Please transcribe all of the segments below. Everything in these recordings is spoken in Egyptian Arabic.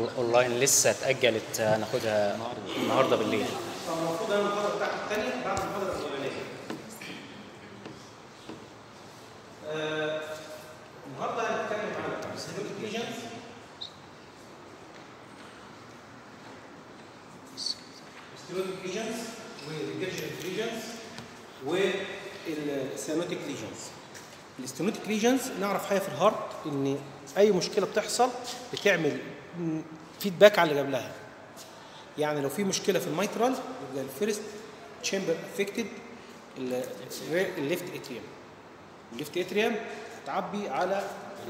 أون- اونلاين لسه اتاجلت هناخدها النهارده بالليل فالمفروض انا المحاضره بتاعتي الثانيه بعد المحاضره الاولانيه. آه، النهارده هنتكلم عن سيلوليك ليجنز ستيرويدك ليجنز والريجرجنت ليجنز والسيانوتيك ليجنز الستينوتيك ليجنز نعرف حاجه في الهارت ان اي مشكله بتحصل بتعمل فيدباك على اللي قبلها يعني لو في مشكله في الميترال يبقى الفيرست تشامبر افكتد الليفت اتريوم الليفت اتريوم تعبي على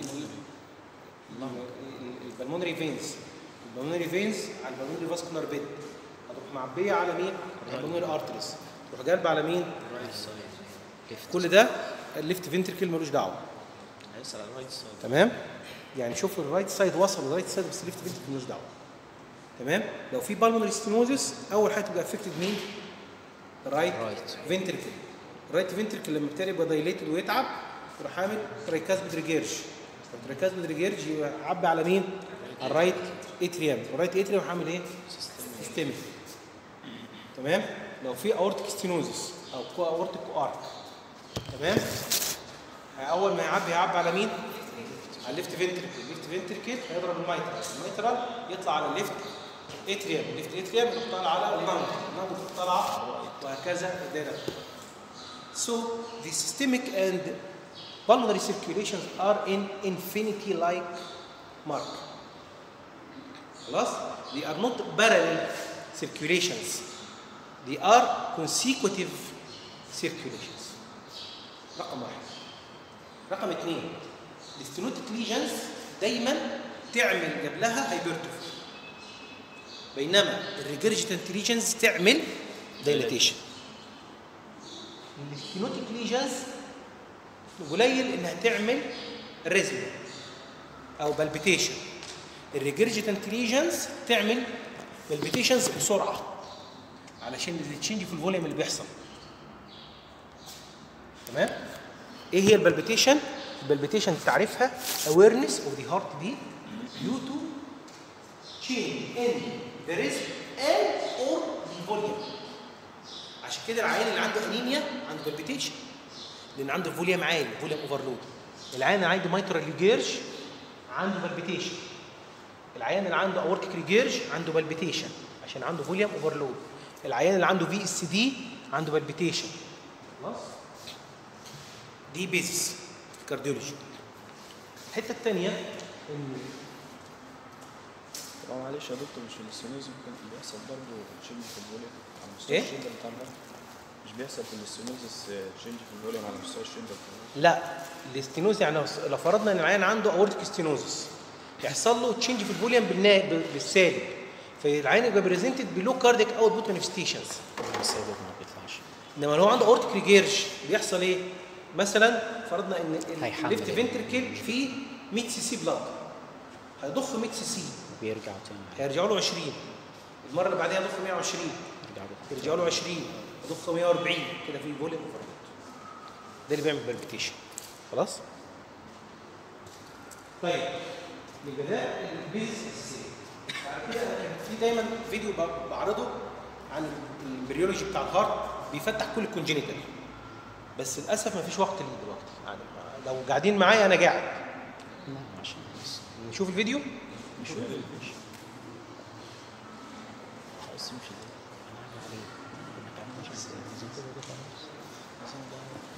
البلمونري فينز البلمونري فينز على البلمونري فاسكولار بيد هتروح معبيه على مين؟ على البلمونري ارتريز تروح جالبه على مين؟ كل ده الليفت فينتركل ملوش دعوه هيسأل على الرايت سايد تمام يعني شوف الرايت سايد وصل للرايت سايد بس الليفت فينتركل ملوش دعوه تمام لو في بالمونري ستينوزس اول حاجه تبقى افكتد مين؟ رايت Right. فينتركل الرايت فينتركل لما ابتدى يبقى دايليتد ويتعب يروح عامل تريكاسبيد ريجيرج التريكاسبيد ريجيرج يعبي على مين؟ على الرايت اتريوم والرايت اتريوم عامل ايه؟ سيستميك تمام لو في اورتيك ستينوزس او كو اورتيك ارك تمام اول ما يعبي يعبي على مين؟ على الليفت فينتركل الليفت فينتركل هيضرب الميترال الميترال يطلع على الليفت اتريوم الليفت اتريوم يروح طالع على النمط النمط يروح طالعه وهكذا الدايره So the systemic and pulmonary circulations are in infinity-like mark. خلاص؟ They are not parallel circulations. They are consecutive circulations. رقم واحد. رقم اثنين الستينوتيك ليجنز دايما تعمل قبلها هايبرتروفي بينما الريجرجيتنت ليجنز تعمل دايليتيشن الستينوتيك ليجنز قليل انها تعمل ريزم او بالبيتيشن الريجرجيتنت ليجنز تعمل بالبيتيشنز بسرعه علشان التشينج في الفوليوم اللي بيحصل تمام ايه هي البلبيتيشن البلبيتيشن تعرفها awareness of the heart beat due to change in the rhythm and or the volume عشان كده العيان اللي عنده انيميا عنده بالبيتيشن لان عنده الفوليوم عالي فوليوم اوفرلود العيان اللي عنده مايترال ريجيرج عنده بالبيتيشن العيان اللي عنده اورتيك ريجيرج عنده بالبيتيشن عشان عنده فوليوم اوفرلود العيان اللي عنده في اس دي عنده بالبيتيشن خلاص دي بيزس كارديولوجي الحته الثانيه ان طبعا معلش يا دكتور مش الاستينوز ممكن بيحصل برضه تشينج في الفوليوم على مستوى إيه؟ الشيلدر بتاع الهارت مش بيحصل في الاستينوزس تشينج في الفوليوم على مستوى الشيلدر بتاع الهارت لا الاستينوز يعني لو فرضنا ان العيان عنده اورتيك ستينوزس يحصل له تشينج في الفوليوم بالنا... بالسالب فالعيان يبقى بريزنتد بلو كارديك اوت بوت مانيفستيشنز السيدات ما بيطلعش انما لو عنده اورتيك ريجيرج بيحصل ايه؟ مثلا فرضنا ان هيحمل الليفت ال- فينتركل فيه 100 سي سي بلاد هيضخ 100 سي سي وبيرجع تاني هيرجعوا له 20 المره اللي بعديها يضخ 120 يرجع له يرجعوا له 20 يضخ 140 كده في فوليوم اوفرلود ده اللي بيعمل بالبيتيشن خلاص؟ طيب يبقى ده البيزس الاساسيه بعد كده كان في دايما فيديو ب- بعرضه عن البريولوجي بتاع الهارت بيفتح كل الكونجينيتال بس للاسف ما فيش وقت ليه دلوقتي يعني لو قاعدين معايا انا قاعد لا عشان بس نشوف الفيديو مش مش خلاص يمشي ده انا عارف عليه ما تعملش ازاي زي كده ده خلاص لازم ده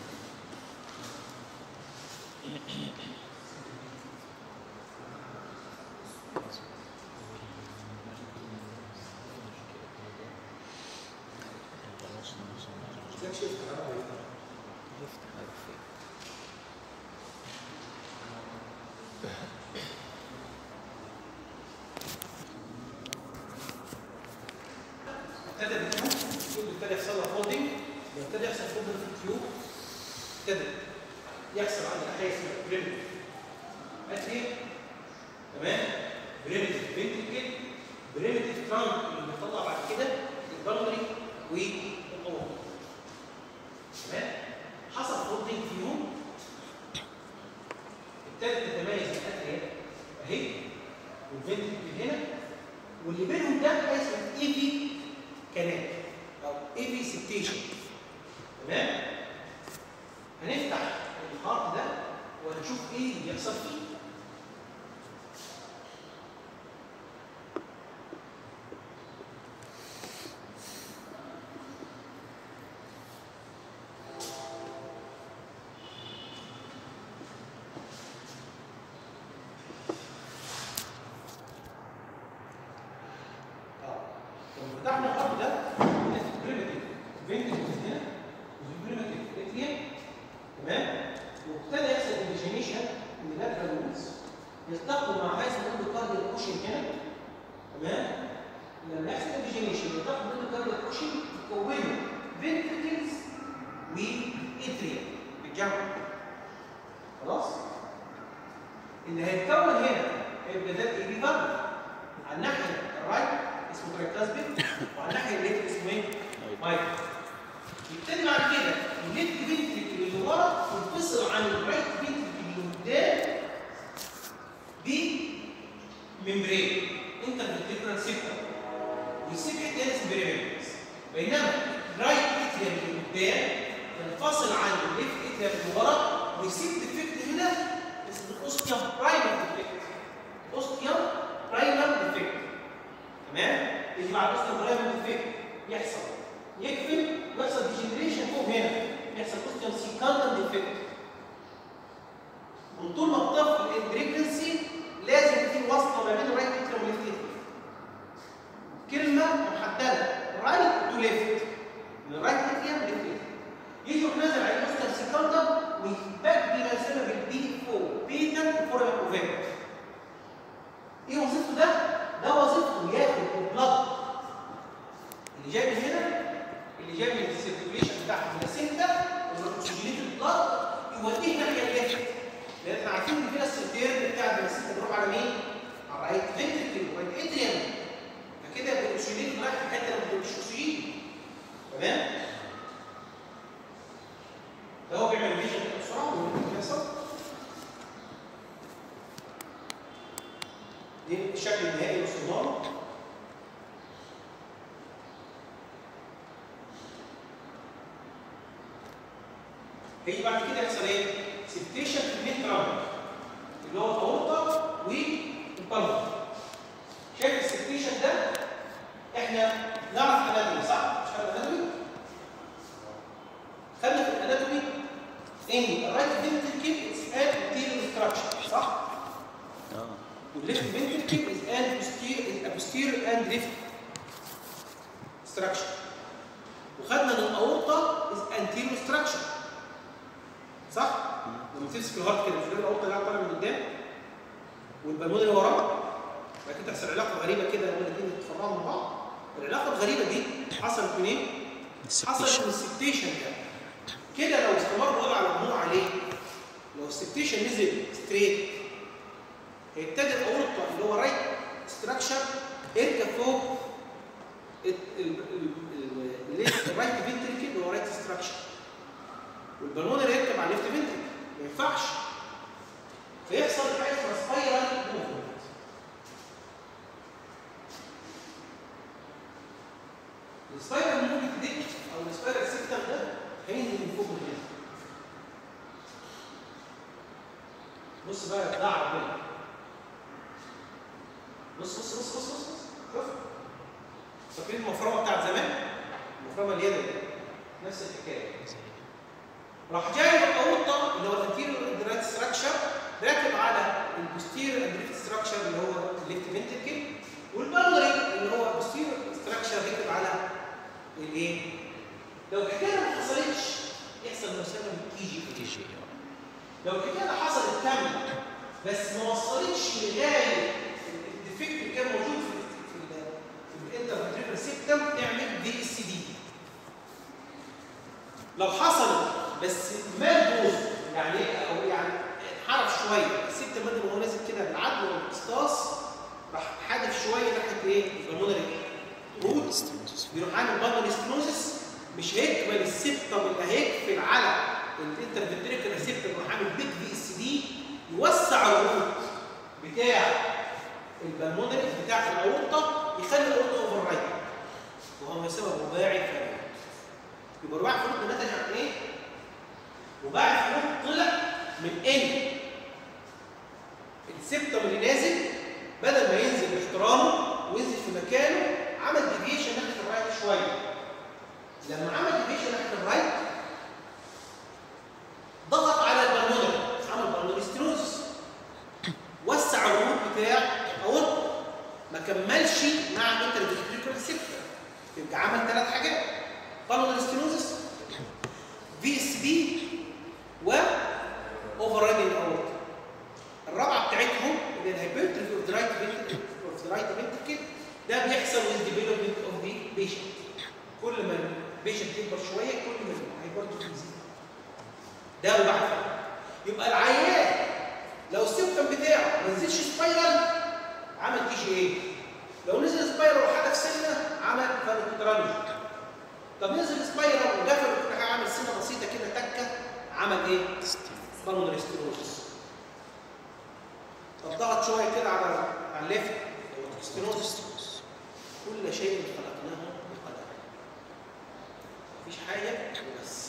يفتح عارف فين ابتدى بالتيوب التيوب ابتدى يحصل لها فولدنج لما ابتدى يحصل فولدنج في التيوب ابتدى يحصل عندنا حاجه اسمها بريمتيف اتري تمام بريمتيف فينتريكل بريمتيف ترانك اللي بيطلع بعد كده البلمري والقوه تمام حصل فولدنج فيهم ابتدت تتميز الاتريا اهي والفنتريكل هنا واللي بينهم ده اسمه اي في كانال او اي في سبتيشن تمام هنفتح الخط ده وهنشوف ايه اللي بيحصل فيه اه لما فتحنا الخط ده لقيت بريمتيف فينتيف هنا وبريمتيف اتريم تمام وابتدى يحصل اوريجينيشن من اللاترال وولز يلتقوا مع هذا الاندوكارديال كوشن هنا تمام لما يحصل اوريجينيشن يلتقوا بالاندوكارديال كوشن يكونوا فينتريكلز واتريم بالجمع خلاص اللي هيتكون هنا هيبقى ده ايه بيفرق على الناحيه الرايت اسمه ترايكاسبيد وعلى الناحيه الليفت اسمه ايه؟ مايكرو يبتدي بعد كده الليفت فينتريكل اللي ورا ينفصل عن الرايت فينتريكل اللي قدام بممبرين انت فينتريكولار سيبتم ويسيب حته اسمها بيريمنتس بينما الرايت اتريم اللي قدام ينفصل عن الليفت اتريم اللي ورا ويسيب ديفكت هنا اسمه اوستيوم برايمر ديفكت اوستيوم برايمر ديفكت تمام يجي مع الاوستيوم برايمر ديفكت يحصل يقفل ويحصل ديجنريشن فوق هنا يحصل اوستيوم سيكاندر ديفكت وطول ما الطفل البريجنسي لازم في وصله ما بين الرايت اتريم والليفت اتريم كلمه محدده رايت تو ليفت من الرايت اتريم ليفت اتريم يجي يروح نازل على الاوستيوم سيكاندر ويبدي ما يسمى بالبي فور بيتا فور اوفيت ايه وظيفته ده؟ ده وظيفته ياخد البلد اللي جاي من هنا اللي جاي من السيركيوليشن بتاع البلاسينتا والاكسجينيت البلد يوديه ناحيه الليفت لان احنا عارفين ان في السيرتير بتاع البلاسينتا بيروح على مين؟ على الرايت فنتركل والرايت اتريم فكده يبقى الاكسجينيت رايح في حته ما بتديش اكسجين تمام؟ ده هو بيعمل فيجن بسرعه واللي بيحصل دي الشكل النهائي للصدام هيجي بعد كده يحصل ايه؟ سبتيشن في المين ترامب اللي هو الاورطه والبلمر شايف السبتيشن ده احنا نعرف اناتومي صح؟ مش عارف اناتومي؟ خدنا في الاناتومي ان الرايت فينتركل از ان anterior structure صح؟ اه والليفت فينتركل از ان posterior posterior and left structure وخدنا ان الاورطه از anterior structure صح؟ لما تمسك الهارت كده مش ده الاورطه اللي طالع من قدام والبالون اللي وراه بعد كده تحصل علاقه غريبه كده لما الاثنين يتفرعوا من بعض العلاقه الغريبه دي حصلت منين؟ حصلت من السبتيشن ده كده لو استمر وضع المجموع عليه لو السبتيشن نزل ستريت هيبتدي الاورطه اللي هو رايت ستراكشر يركب فوق الرايت فينتريكل اللي هو رايت ستراكشر والبالون اللي يركب على الليفت فينتريكل ما ينفعش فيحصل حاجه اسمها سبايرال موفمنت السبايرال موفمنت دي او السبايرال سيستم ده هينزل من فوق من هنا بص بقى ابداع ربنا بص بص بص بص بص شوف فاكرين المفرمه بتاعت زمان المفرمه اليدوي نفس الحكايه راح جاي الاورطه اللي هو الانتيريور اندرايت ستراكشر راكب على البوستيريور اندرايت ستراكشر اللي هو الليفت فينتركل والبالري اللي هو البوستيريور ستراكشر راكب على الايه؟ لو الحكايه ما حصلتش يحصل ما يسمى بالكي جي تي جي لو الحكايه حصلت كامله بس ما وصلتش لغايه الديفكت اللي كان موجود في في في الانترفيتريال سيستم نعمل دي اس دي لو حصلت بس ما تبوظ يعني او يعني انحرف شويه السيستم بدل ما هو نازل كده بالعدل والاقتصاص راح حادف شويه ناحيه ايه؟ البلمونري روت بيروح عامل بالمونري ستنوزس مش هيكمل السيبتم اللي هيقفل على الانترفنتريكال ريسبتور يروح عامل بيج في اس دي يوسع الروت بتاع البلمونري بتاع الاورطه يخلي الاورطه اوفر رايت وهو سبب رباعي الفلوت يبقى رباعي الفلوت نتج عن ايه؟ رباعي الفلوت طلع من ان السبتم اللي نازل بدل ما ينزل باحترامه وينزل في مكانه عمل ديفيشن ناحيه الرايت شويه لما عمل ديفيشن ناحيه الرايت ضغط على البلمونري عمل بالمونري ستينوزس وسع الروت بتاع الاورطه ما كملش مع انترفيتريكال سيبتر يبقى عمل ثلاث حاجات بالمونري ستينوزس في اس بي و اوفر رايدنج الاورطه الرابعه بتاعتهم اللي الهايبرتروفي اوف ذا رايت اوف ذا رايت فنتركل ده بيحصل with development of the patient كل ما البيشنت يكبر شويه كل ما الهايبرتروفي يزيد ده وبعد يبقى العيان لو السيمتوم بتاعه ما نزلش سبايرال عمل تي جي ايه لو نزل سبايرال وحاجه في سنه عمل فالوترالوجي طب نزل سبايرال ودخل وكل حاجه عمل سنه بسيطه كده تكه عمل ايه؟ بالمونري ستينوزس طب ضغط شويه كده على على الليفت ستينوزس كل شيء خلقناه بقدر مفيش حاجه وبس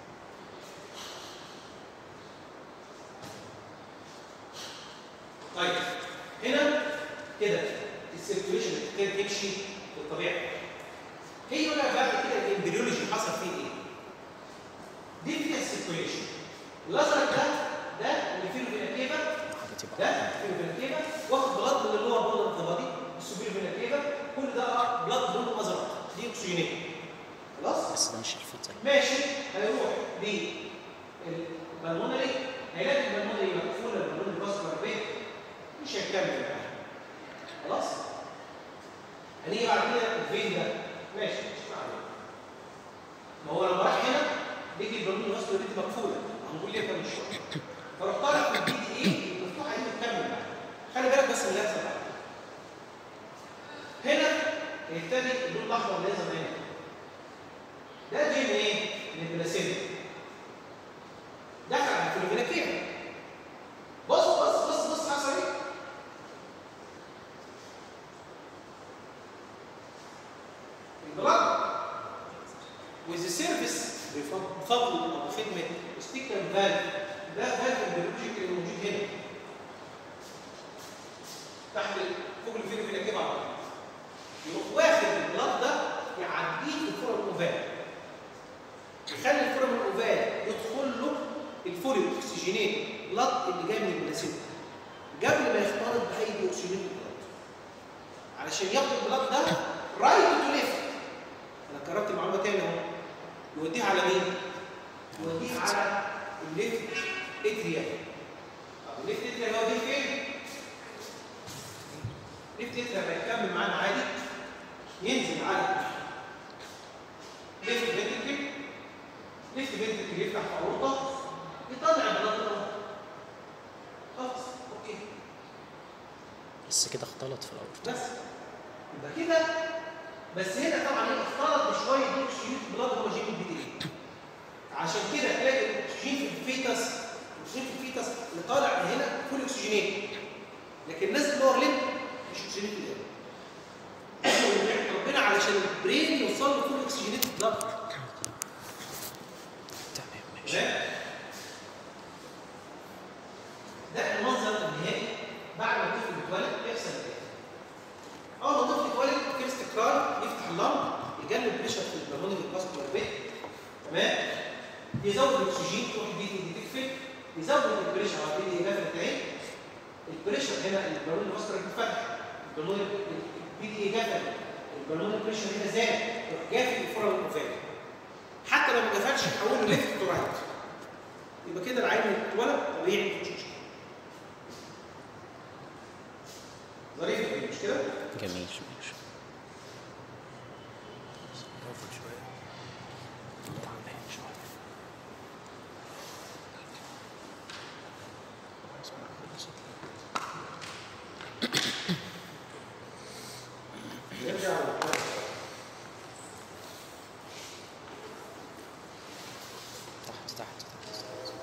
طيب هنا كده السيركيوليشن كده تمشي بالطبيعه هي بقى بعد كده الامبريولوجي حصل فيه ايه؟ دي فيها السيركيوليشن الازرق ده ده اللي فيه الفيناتيفا ده فيه الفيناتيفا واخد بلاد من اللور بول اوف ذا بادي السوبر فيناتيفا كل ده بلاد لونه ازرق دي اكسجينيه خلاص؟ بس ده مش الفلتر ماشي هيروح للبلمونري هيلاقي البلمونري مقفوله البلمونري باسكولار بيت مش هيكمل معاها خلاص هنيجي بعد كده الفين ده ماشي مش معنى ما هو لما راح هنا بيجي البلمونري باسكولار بيت مقفوله هنقول ليه كان مش شرط فروح طالع في البي دي ايه المفتوحه دي بتكمل معاها خلي بالك بس من اللي هيحصل بعد هنا هيبتدي اللون الاحمر اللي يظهر هنا ده جاي من ايه؟ من البلاسيبا دخل على الفلوفيناكيا بص بص بص بص حصل ايه؟ البلد وذ سيرفيس بفضل او بخدمه ستيكر فالف ده فالف البيولوجيك اللي موجود هنا تحت فوق الفلوفيناكيا على طول يروح واخد البلد ده يعديه في الكره الاوفال يخلي الكره من الاوفال يدخل له الفوليو اكسجينيت بلد اللي جاي من البلاسيبا قبل ما يختلط باي اكسجينيت بلد علشان ياخد البلد ده رايت تو ليفت انا كررت المعلومه تاني اهو يوديها على مين؟ يوديها على الليفت اتريا طب الليفت اتريا هو دي فين؟ الليفت اتريا هيكمل معانا عادي ينزل على ليفت فينتركل ليفت فينتركل يفتح في اورطه يطلع البلاد ده خلاص اوكي بس كده اختلط في الاول بس يبقى كده بس هنا طبعا ايه اختلط بشويه دي اكسجين في البلاد هو جيب البي دي عشان كده تلاقي الاكسجين في الفيتس الاكسجين في الفيتس اللي طالع من هنا فول اكسجينيت لكن الناس اللي هو لين مش اكسجينيت اللي ربنا علشان البرين يوصل له فول اكسجينيت بلاد تمام ماشي تمام ده المنظر النهائي بعد ما الطفل بيتولد بيحصل ايه؟ اول ما الطفل يتولد في استقرار يفتح اللنج يجلب بريشر في البلمونري الفاسكولار بيت تمام يزود الاكسجين تروح البي دي تقفل يزود البريشر على البي دي قفلت العين البريشر هنا البلمونري الفاسكولار فتح البلمونري البي دي قفل البلمونري بريشر هنا زاد يروح جافل الفرع والانفاق حتى لو ما قفلش يحوله ليفت تو رايت يبقى كده العين اتولد طبيعي مفيش مشكله ظريفه دي مش كده؟ جميل ماشي تعبان شوية. نرجع للحاجة. تحت تحت تحت تحت.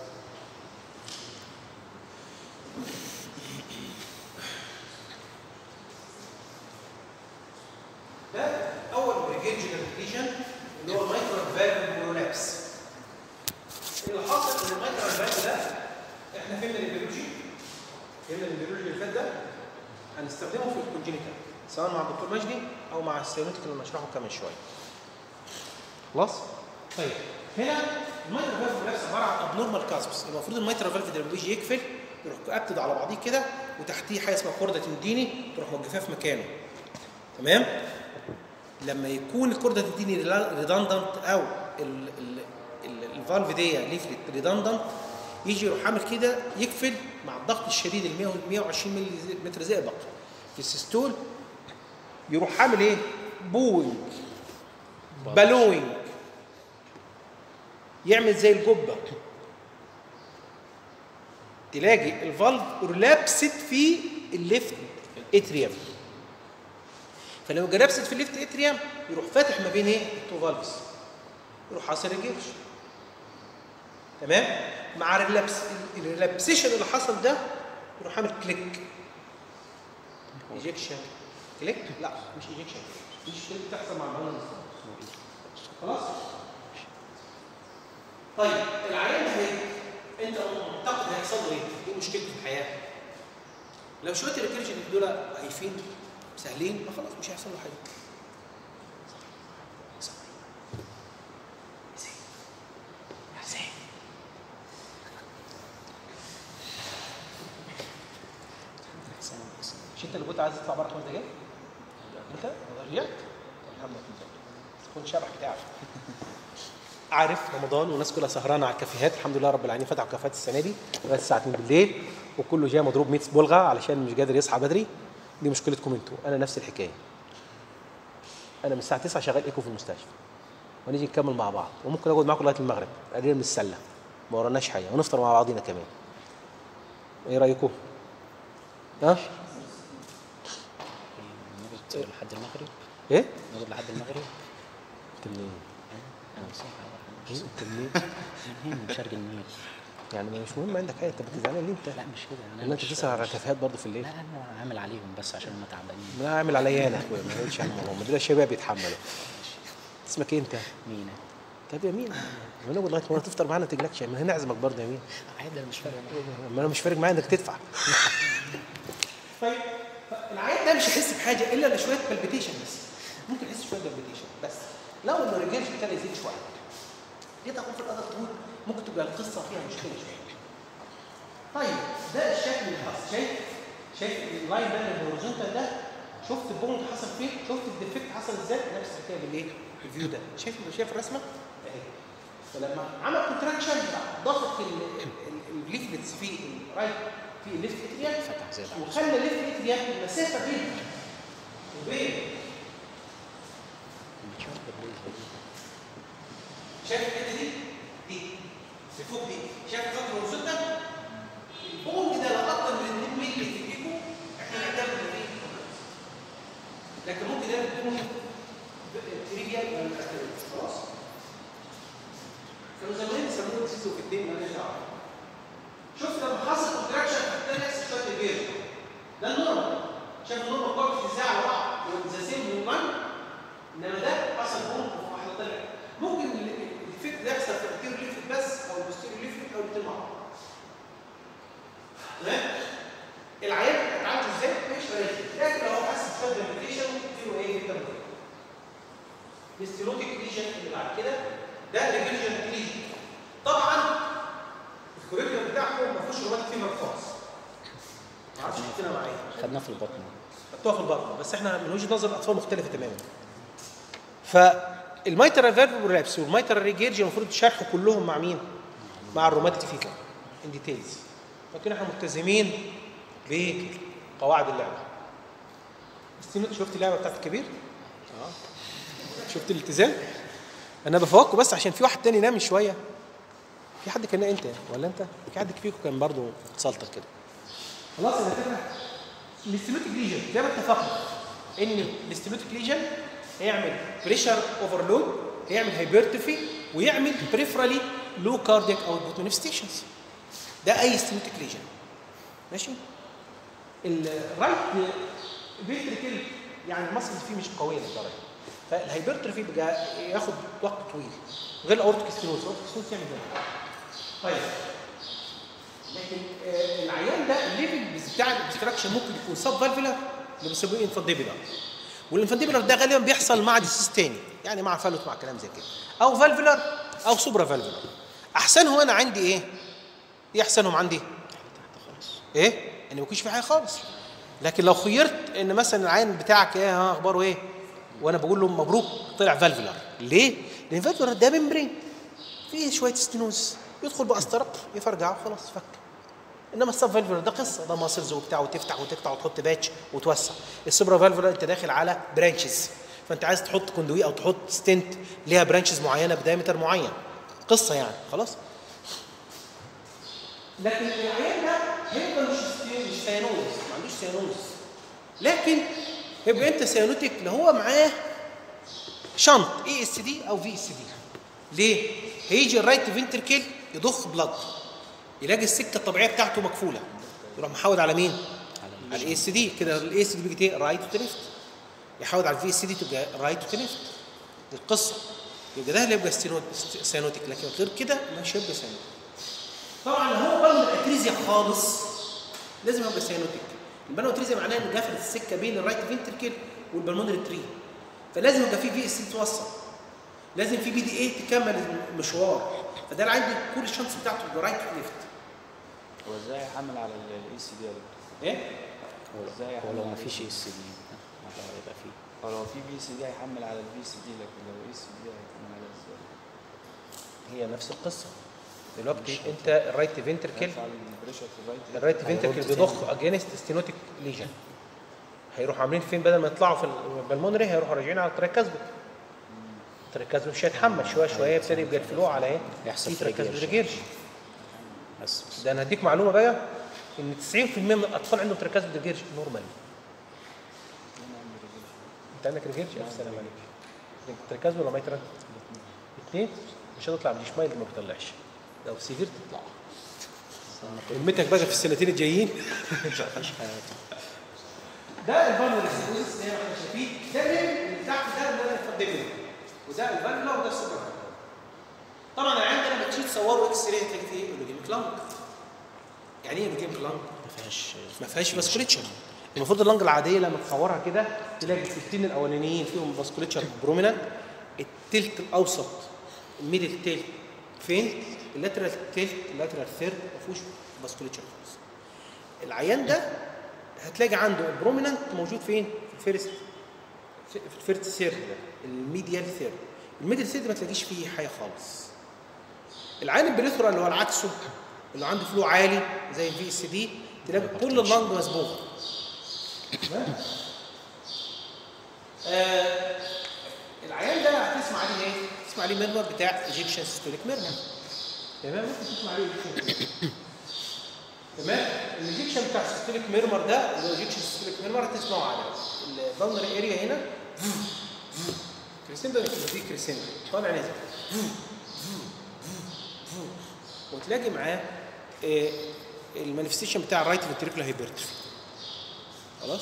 فهمنا الامبريولوجي فهمنا الامبريولوجي اللي فات ده هنستخدمه في الكونجينيتال سواء مع الدكتور مجدي او مع السيونيتك اللي هنشرحه كمان شويه خلاص طيب هنا الميترا فالف نفسه عباره عن ابنورمال كاسبس المفروض الميترا فالف ده لما بيجي يقفل يروح ابتد على بعضيه كده وتحتيه حاجه اسمها خرده تنديني تروح موقفاه في مكانه تمام لما يكون الكرده تديني ريدندنت او ال- ال- ال- الفالف دي ليفلت ريدندنت يجي يروح عامل كده يقفل مع الضغط الشديد ال 100 120 ملي متر زئبق في السيستول يروح عامل ايه؟ بوينج بالوينج يعمل زي الجبه تلاقي الفالف ريلابست في الليفت اتريوم فلو جلبست في الليفت اتريوم يروح فاتح ما بين ايه؟ التو فالفز يروح حاصل الجيش تمام؟ مع الريلابس الريلابسيشن اللي حصل ده يروح عامل كليك ايجكشن كليك لا مش ايجكشن مش كليك بتحصل مع البالانس خلاص طيب العيان ده هي- انت معتقد هيحصل له ايه؟ ايه مشكلته في الحياه؟ لو شويه الريكيرجن دول هايفين سهلين ما خلاص مش هيحصل له حاجه مش انت اللي كنت عايز تطلع بره خمس دقايق؟ انت رجعت؟ الحمد لله كنت شبح بتاعك عارف رمضان والناس كلها سهرانه على الكافيهات الحمد لله رب العالمين فتحوا كافيهات السنه دي لغايه الساعه 2 بالليل وكله جاي مضروب 100 بلغه علشان مش قادر يصحى بدري دي مشكلتكم انتوا انا نفس الحكايه انا من الساعه 9 شغال ايكو في المستشفى ونيجي نكمل مع بعض وممكن اقعد معاكم لغايه المغرب قليل من السله ما وراناش حاجه ونفطر مع بعضينا كمان ايه رايكم ها نقعد لحد المغرب ايه نقعد لحد المغرب انت منين انا مسافر انت منين من هنا من شرق النيل يعني مش مهم عندك حاجه انت بتزعلان ليه انت لا مش كده انا ان انت مش- تسهر على مش- كافيهات برضه في الليل لا انا عامل عليهم بس عشان هم تعبانين انا عامل عليا انا اخويا ما تقولش عنهم هم دول الشباب يتحملوا اسمك ايه انت؟ مين طب يا مين؟ ما نقعد لغايه ما تفطر معانا ما تقلقش ما هنا اعزمك برضه يا مين؟ عادي انا مش فارق معايا. ما انا مش فارق معايا انك تدفع طيب العيان ده مش هيحس بحاجه الا لشويه بالبيتيشن بس ممكن يحس شويه بالبيتيشن بس لو انه رجال ابتدى يزيد شويه دي تكون في الادق طول ممكن تبقى القصه فيها مشكله شويه طيب ده الشكل اللي حصل شايف شايف اللاين ده الهوريزونتال ده شفت البوند حصل فين شفت الديفكت حصل ازاي نفس الحكايه بالايه الفيو ده شايف شايف الرسمه اهي فلما عمل كونتراكشن ضغط الليفلتس في الرايت في الليفت اتريا فتح زي العسل. وخلى الليفت اتريا المسافه بين وبين بتشوف بالليل زي دي. شايف الحته دي دي اللي فوق دي شايف الخط الهوريزونتال البوند ده لو اكتر من 2 مللي في ايديكم احنا نعتبر انه ايه لكن ممكن ده يكون تريفيال ولا مش خلاص كانوا زمان يسموه سيزو في الدين ماليش دعوه شفت لما حصل كونتراكشن هتلاقي نفس شويه كبير ده النورمال شايف النورمال كورت ازاي على بعض ذا سيم هيومن انما ده حصل بوم في واحده ثانيه ممكن ال- الفكر ده يحصل في الانتيريور ليفت بس او البوستيريور ليفت او الاثنين مع بعض تمام العيان اتعالج ازاي؟ مش فارق لكن لو هو حاسس بشويه ديميتيشن فيه ايه جدا الاستيروتيك ليجن اللي بعد كده ده ريفيجن ليجن طبعا الكوريكولم بتاعكم ما فيهوش روماتيك فيمر خالص ما اعرفش حطينا معايا خدناه في البطن حطوها في البطن بس احنا من وجهه نظر الاطفال مختلفه تماما فالميترال فيرب رابس والميترال ريجيرجي المفروض شرحوا كلهم مع مين؟ مع الروماتيك فيفر ان ديتيلز لكن احنا ملتزمين بقواعد اللعبه استنى شفت اللعبه بتاعت الكبير؟ اه شفت الالتزام؟ انا بفوقكم بس عشان في واحد تاني نام من شويه في حد كان انت ولا انت؟ في حد فيكم كان برضه متسلطل كده خلاص انا كده الاستيموتيك ليجن زي ما اتفقنا ان الاستيموتيك ليجن هيعمل بريشر اوفرلود هيعمل هايبرتروفي ويعمل بريفرالي لو كاردياك اوتبوت مانيفستيشنز ده اي استيموتيك ليجن ماشي الرايت فينتريكل يعني المصل فيه مش قويه للدرجه فالهايبرتروفي بقى ياخد وقت طويل غير الاورتيك ستينوز الاورتيك ستينوز يعمل ده طيب لكن آه، العيان ده الليفل بتاع الاوبستراكشن ممكن يكون سب فالفولار اللي بيسموه انفانديبولار والانفانديبولار ده غالبا بيحصل مع ديسيس تاني يعني مع فالوت مع كلام زي كده او فالفولار او سوبرا فالفولار احسنهم انا عندي ايه؟ ايه احسنهم عندي؟ تحت خالص ايه؟ ان ما يكونش في حاجه خالص لكن لو خيرت ان مثلا العين بتاعك ايه ها اخباره ايه؟ وانا بقول له مبروك طلع فالفولار ليه؟ لان فالفولار ده ممبرين فيه شويه ستينوز يدخل بقسطره يفرجعه خلاص فك انما السب فالفولار ده قصه ده ماسلز وبتاع وتفتح وتقطع وتحط باتش وتوسع السوبرا فالفولار انت داخل على برانشز فانت عايز تحط كوندوي او تحط ستنت ليها برانشز معينه بدايمتر معين قصه يعني خلاص لكن العيان ده هيبقى مش مش سيانوز ما عندوش سيانوز لكن هيبقى انت سيانوتيك اللي هو معاه شنط اي اس دي او في اس دي ليه؟ هيجي الرايت فينتركل يضخ بلاد يلاقي السكه الطبيعيه بتاعته مقفوله يروح محاول على مين؟ على الاي اس دي كده الاي اس دي بيجي رايت تو ليفت يحاول على الفي اس دي تبقى رايت تو ليفت دي القصه يبقى ده اللي يبقى ستينو- سيانوتيك لكن غير كده مش هيبقى سيانوتيك طبعا لو هو بلد اتريزيا خالص لازم يبقى سيانوتيك البلد اتريزيا معناها ان قفلت السكه بين الرايت فينتركل والبلمونري تري فلازم يبقى في في اس دي توصل لازم في بي دي اي تكمل المشوار فده اللي عندي كل الشانس بتاعته يبقى رايت ليفت هو ازاي يحمل على الاي سي دي يا دكتور؟ ايه؟ هو إزاي هو لو يحمل ما عليه؟ فيش اس دي هيبقى فيه هو لو في بي سي دي هيحمل على البي سي دي لكن لو اي سي دي هيحمل على ازاي؟ هي نفس القصه دلوقتي انت الرايت فينتركل يرفع البريشر في الرايت الرايت فينتركل هيرد بيضخ اجينست ستينوتيك ليجن هيروحوا عاملين فين بدل ما يطلعوا في البلمونري هيروحوا راجعين على التراكازبو التراكازبو مش هيتحمل شويه شويه يبتدي يبقى الفلو على ايه؟ يحصل في تراكازبو تريجيرش. ريجيرش بس بس ده انا هديك معلومه بقى ان 90% من الاطفال عندهم تركاز ريجيرش نورمال انت عندك ريجيرش الف سلام عليك تركاز ولا مايترال؟ اثنين مش هتطلع مش مايل ما بتطلعش لو سيفير تطلع كلمتك بقى في السنتين الجايين مش عارفش حياته ده الفالفولار سيروزس اللي احنا شايفين ده اللي تحت ده اللي انا اتفضل وده الفالفولار وده السوبر طبعا العيان ده لما تيجي تصوره اكس راي تلاقي فيه اولوجيميك لانج يعني ايه اولوجيميك لانج؟ ما فيهاش ما فيهاش فاسكوليتشر المفروض اللنج العاديه لما تصورها كده تلاقي التلتين الاولانيين فيهم فاسكوليتشر برومينانت التلت الاوسط الميدل تلت فين اللاترال تلت اللاترال ثيرد ما فيهوش فاسكوليتشر خالص العيان ده هتلاقي عنده البرومينانت موجود فين في الفيرست في الفيرست ثيرد ده الميديال ثيرد الميدل ثيرد ما تلاقيش فيه حاجه خالص العين البريثورال اللي هو العكسه اللي عنده فلو عالي زي الفي اس دي تلاقي كل اللنج مسبوغه تمام؟ آه العيان ده هتسمع عليه ايه؟ تسمع عليه ميرمر بتاع ايجيبشن سيستوليك ميرمر تمام ممكن تسمع عليه Egyptian. تمام الايجيبشن بتاع السيستوليك ميرمر ده اللي هو ايجيبشن سيستوليك ميرمر هتسمعه على البلنر اريا هنا كريسندا دي كريسندا طالع نازل وتلاقي معاه آه، المانيفستيشن بتاع الرايت فنتريكولا هايبرتروفي خلاص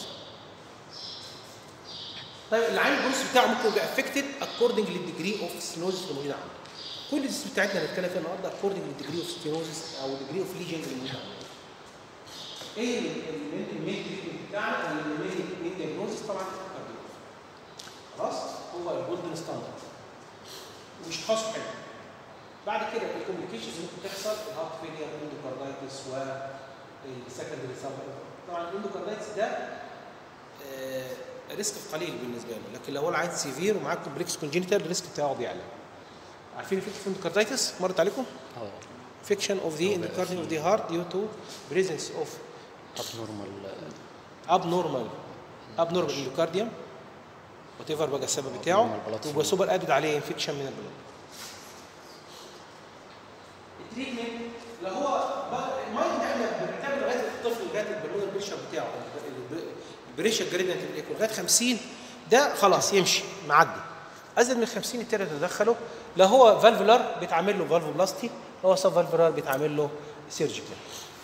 طيب العين البولس بتاعه ممكن يبقى افكتد اكوردنج للديجري اوف ستينوزس اللي موجوده عنده كل الديس بتاعتنا اللي هنتكلم فيها النهارده اكوردنج للديجري اوف ستينوزس او ديجري اوف ليجن اللي موجوده عنده ايه المين تريتمنت بتاعنا او المين دياجنوزس طبعا كارديو خلاص هو الجولدن ستاندرد ومش خاصه حلو بعد كده الكوميونيكيشنز اللي ممكن تحصل الهارت فيلير الاندوكاردايتس والسكندري سب طبعا الاندوكاردايتس ده آه، ريسك قليل بالنسبه له لكن لو هو العين سيفير ومعاه كومبلكس كونجينيتال الريسك بتاعه بيعلى عارفين فكره الاندوكاردايتس مرت عليكم اه فيكشن اوف ذا اندوكارديوم اوف ذا هارت ديو تو بريزنس اوف ابنورمال abnormal abnormal endocardium وات ايفر بقى السبب بتاعه abnormal blood ويبقى flow. سوبر ادد عليه انفكشن من البلد التريتمنت لو هو بقى- المايند احنا بنعتبر لغايه الطفل لغايه البلمونر بريشر بتاعه البريشر جريدينت الايكو لغايه 50 ده خلاص يمشي معدي ازيد من 50 يبتدي تدخله لو هو فالفولار بيتعمل له فالفوبلاستي لو هو سب فالفولار بيتعمل له سيرجيكال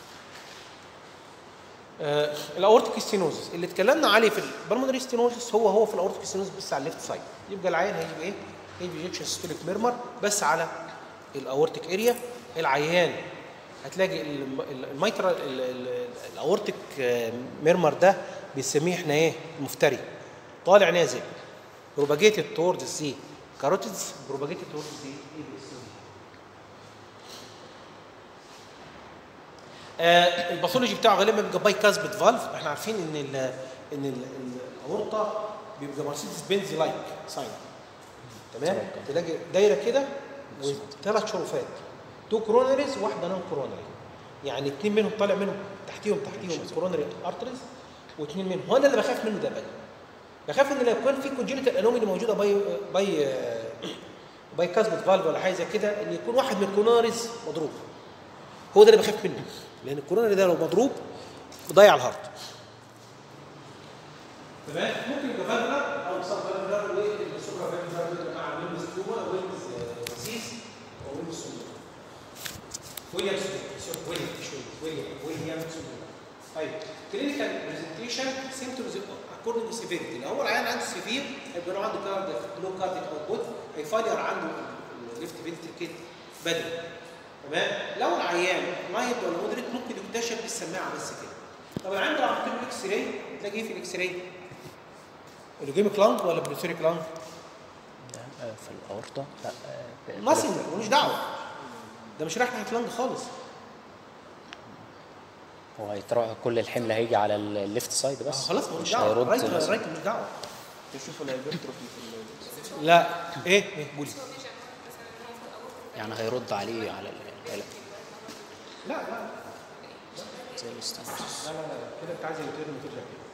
آه، الاورتيك ستينوزس اللي اتكلمنا عليه في البلمونري ستينوزس هو هو في الاورتيك ستينوزس بس على الليفت سايد يبقى العيان هيجيب ايه؟ هيجيب انجكشن سيستوليك ميرمر بس على الاورتيك اريا العيان هتلاقي الم- ال- الميترا ال- ال- الاورتيك ميرمر ده بنسميه احنا ايه المفتري طالع نازل بروباجيتد توردز سي كاروتيدز بروباجيتد توردز سي آه الباثولوجي بتاعه غالبا بيبقى باي كاسبت فالف احنا عارفين ان ال ان ال- ال- الاورطه بيبقى مرسيدس بنز لايك ساين تمام تلاقي دايره كده وثلاث شرفات تو كورونريز واحده نون كورونري يعني اثنين منهم طالع منهم تحتيهم تحتيهم كورونري ارتريز واثنين منهم هو انا اللي بخاف منه ده بقى بخاف ان لو كان في كونجنتال انوميلي موجوده باي باي آه، باي كاسبت فالف ولا حاجه زي كده ان يكون واحد من الكورونريز مضروب هو ده اللي بخاف منه لان الكورونري ده لو مضروب بيضيع الهارت تمام ممكن يبقى فالفولار او سب فالفولار والسوبر فالفولار يبقى مع ويلمز كوما ويلمز سيس او ويلمز سوما ويليام سوما ويليام مش ويليام ويليام سوما طيب كلينيكال برزنتيشن سيمتومز اكوردنج سيفيريتي لو هو العيان عنده سيفير هيبقى له عنده كارد لو كارديك اوتبوت هيفاير عنده الليفت فنتريكل بدري تمام لو العيان مايلد ولا مودريت ممكن يكتشف بالسماعه بس كده طب العيان ده عملت له اكس راي تلاقي ايه في الاكس راي؟ اولوجيميك لانج ولا بلوثيريك لانج؟ ده آه، في الاورطه لا آه، ناسنج ملوش دعوه ده مش رايح ناحيه لانج خالص هو هيتراح كل الحمل هيجي على الليفت سايد آه، بس خلاص ملوش مش دعوه هيرد رايت مثلاً. رايت ملوش دعوه تشوف الهيبرتروفي في ال- لا ايه ايه قولي يعني هيرد عليه على القلق لا لا زي الاستنس لا لا لا كده انت عايز يوتيرن وترجع كده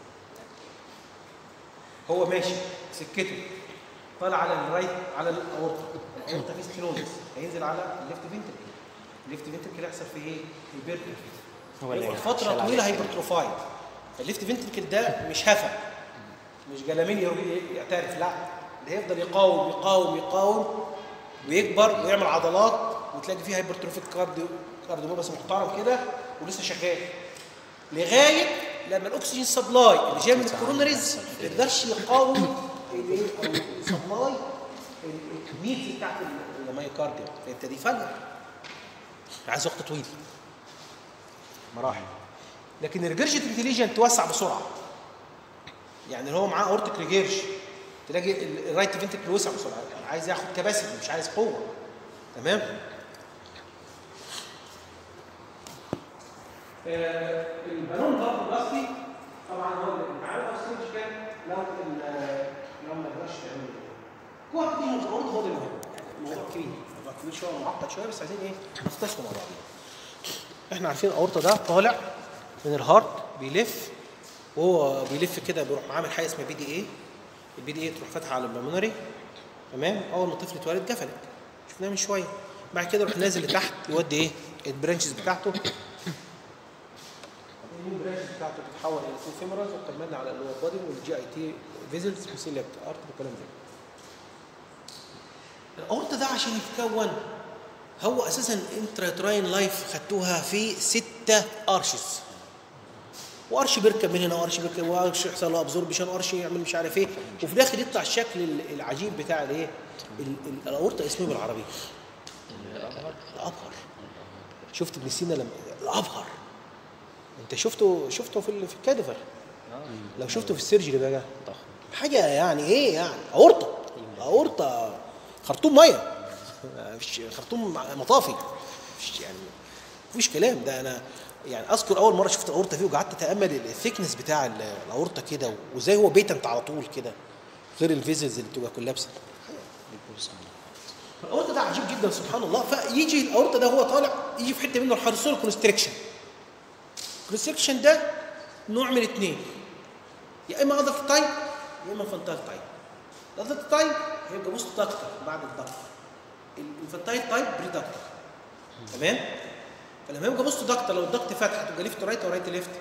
هو ماشي سكته طالع على الرايت على الاورطه الاورطه في سكلوزس هينزل على الليفت فينتركل الليفت فينتركل يحصل فيه ايه؟ هيبرتروفي هو اللي هو هيشيل فتره عليه طويله الحمل. هيبرتروفايد الليفت فينتركل ده مش هفا مش جلامين يعترف لا ده هيفضل يقاوم يقاوم يقاوم ويكبر ويعمل عضلات وتلاقي فيه هايبرتروفيك كارديو كارديو بس محترم كده ولسه شغال لغايه لما الاكسجين سبلاي اللي جاي من الكورونريز ما يقدرش يقاوم الايه او السبلاي النيدز بتاعت المايوكارديوم فيبتدي يفلق عايز وقت طويل مراحل لكن الريجرجيت انتليجنت توسع بسرعه يعني اللي هو معاه اورتيك ريجيرج تلاقي ال- الرايت فينتكل وسع بسرعه عايز ياخد كباسيتي مش عايز قوه تمام آه، البالون برضه الاصلي طبعا هو اللي عارف اصلا كان لو ال- لو ما قدرش تعمل كوره دي برضه هو ده المهم يعني الموضوع كبير الموضوع كبير شويه معقد شويه بس عايزين ايه نستشفى مع بعض احنا عارفين الاورطه ده طالع من الهارت بيلف وهو بيلف كده بيروح عامل حاجه اسمها بي دي اي البي دي اي تروح فاتحه على البلمونري تمام اول ما الطفل اتولد قفلت شفناها من شويه بعد كده يروح نازل لتحت يودي ايه البرانشز بتاعته البرانشز بتاعته تتحول الى تو فيمورالز وتكملنا على اللور بادي والجي اي تي فيزلز وسيلكت ارت والكلام ده الاورطه ده عشان يتكون هو اساسا انتراتراين لايف خدتوها في ستة ارشز وارش بيركب من هنا وارش بيركب وارش يحصل له ابزوربشن وارش يعمل مش عارف ايه وفي الاخر يطلع الشكل ال- العجيب بتاع الايه ال- ال- الاورطه اسمه إيه بالعربي الابهر شفت ابن سينا لما الابهر انت شفته شفته في ال- في الكادفر لو شفته في السيرجري بقى ضخم حاجه يعني ايه يعني اورطه اورطه خرطوم ميه مش خرطوم مطافي مش يعني مفيش كلام ده انا يعني اذكر اول مره شفت الاورطه فيه وقعدت اتامل الثيكنس بتاع ال- الاورطه كده وازاي هو بيتنت على طول كده غير الفيزلز اللي بتبقى كلها بسنة بيبوظ الاورطه ده عجيب جدا سبحان الله فيجي الاورطه ده هو طالع يجي في حته منه الحرسول كونستريكشن كونستريكشن ده نوع من اثنين يا اما ادلت تايب يا اما فانتايل تايب الادلت تايب هيبقى بوست داكتر بعد الدكتور الانفانتايل تايب بري داكتر تمام فلما يبقى بوست داكتر لو الدكت فتح تبقى ليفت رايت او رايت ليفت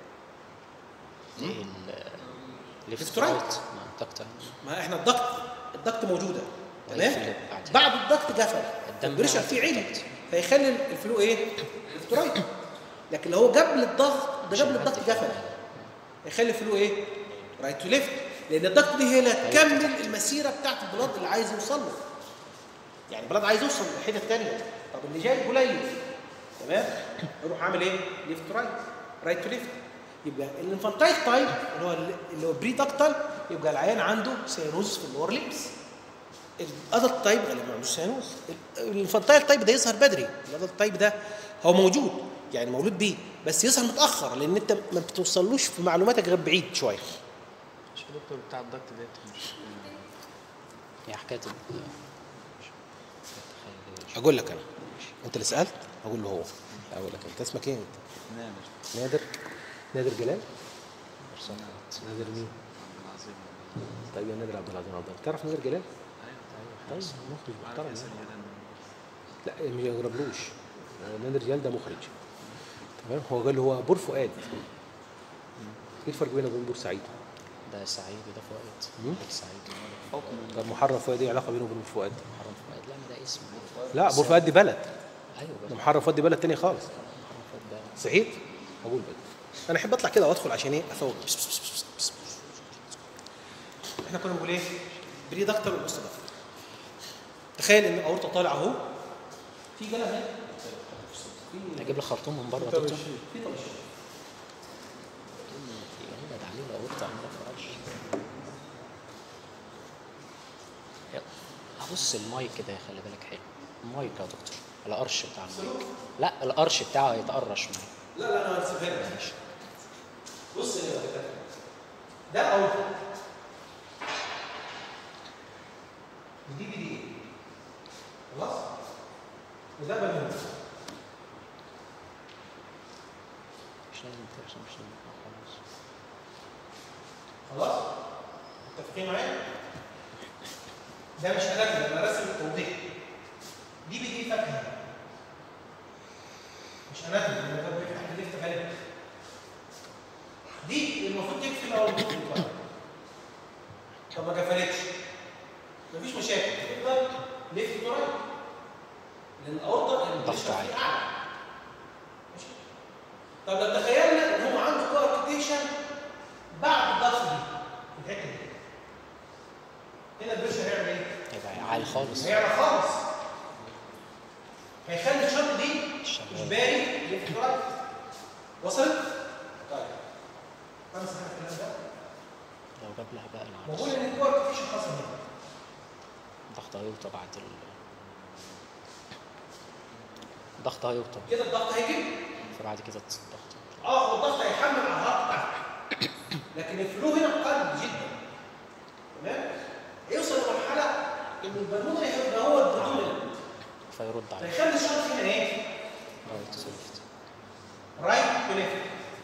ليفت Left right. رايت دكتور ما احنا الدكت الدكت موجوده تمام ويقفل اللي بعدها. بعد الدكت قفل الدم البريشر بعد فيه عالي الدكت. فيخلي الفلو ايه؟ ليفت رايت لكن لو هو قبل الضغط ده قبل الضغط قفل يخلي الفلو ايه؟ رايت تو ليفت لان الضغط دي هي اللي هتكمل المسيره بتاعت البلاد اللي عايز يوصل له يعني البلاد عايز يوصل للحته الثانيه طب اللي جاي قليل تمام اروح اعمل ايه؟ ليفت تو رايت رايت تو ليفت يبقى الانفانتايل تايب اللي هو اللي هو بري داكتال يبقى العيان عنده سيانوز في اللور ليبس الادلت تايب غالبا ما عندوش سيانوز الانفانتايل تايب ده يظهر بدري الادلت تايب ده هو موجود يعني مولود بيه بس يظهر متاخر لان انت ما بتوصلوش في معلوماتك غير بعيد شويه مش الدكتور بتاع الضغط ديت مش هي حكايه ال- اقول لك انا انت اللي سالت اقول له هو اقول لك انت اسمك ايه انت نامر نادر نادر جلال برسونات نادر مين العظيم طيب يا نادر عبد العزيز عبد الله تعرف نادر جلال طيب مخرج محترم عارف يعني. ياسر يلان لا ما يقربلوش نادر جلال ده مخرج تمام هو قال له هو بور فؤاد ايه الفرق بينه وبين بور سعيد؟ ده سعيد وده فؤاد مم. ده سعيد ده محرم فؤاد ايه علاقه بينه وبين بور فؤاد؟ حرام فؤاد لا ما ده اسم لا بور فؤاد دي بلد ايوه ده بس محرم فؤاد دي بلد تاني خالص حرام فؤاد ده صحيح؟ اقول بقى انا احب اطلع كده وادخل عشان ايه افوق بس بس بس بس بس. احنا كنا بنقول ايه؟ بري دكتور وبوست دكتور تخيل ان اورطه طالع اهو في جلد هنا اجيب لك خرطوم من بره يا في دكتور في طرش يبقى ده عليه لو قلت عندك فرش ابص المايك كده خلي بالك حلو المايك يا دكتور القرش بتاع المايك لا القرش بتاعه هيتقرش معايا لا لا انا هسيبها لك بص هنا يا دكتور. ده اورطه دي بي دي خلاص وده بالون مش لازم ترسم مش لازم خلاص خلاص متفقين معايا ده مش اناتومي انا راسم توضيح دي بي دي فاكهه مش اناتومي انا ده بيفتح الليفت غالبا دي المفروض تقفل اول ما تدخل بقى. طب ما قفلتش مفيش مشاكل تفضل ليفت تو رايت لان الاورطه البريشر عالي. فيه اعلى ماشي طب لو تخيلنا ان هو عنده كواركتيشن بعد الضغط دي الحته دي هنا البريشر هيعمل ايه؟ هيبقى عالي خالص هيعلى خالص هيخلي الشنطه دي شغال. اجباري ليفت رايت وصلت؟ طيب امسح أنا الكلام ده لو جاب لها بقى العكس وبقول ان الكواركتيشن حصل هنا ضغط هيوطى بعد ال ضغط هيوطى كده الضغط هيجي فبعد كده الضغط اه هو الضغط هيحمل على الهارت بتاعك لكن الفلو هنا قل جدا تمام يوصل لمرحله ان البالون هيبقى هو الدوميننت فيرد عليه فيخلي الشنطه هنا ايه؟ رايت سويفت رايت تو ليفت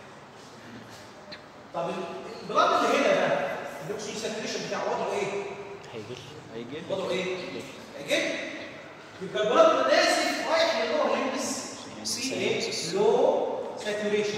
طب البلاد اللي هنا ده الاكسجين ساتوريشن بتاعه وضعه ايه؟ هيجي هيجي وضعه ايه؟ هيجي يبقى البلاد النازل رايح للور ليمبس في ايه؟ لو ساتوريشن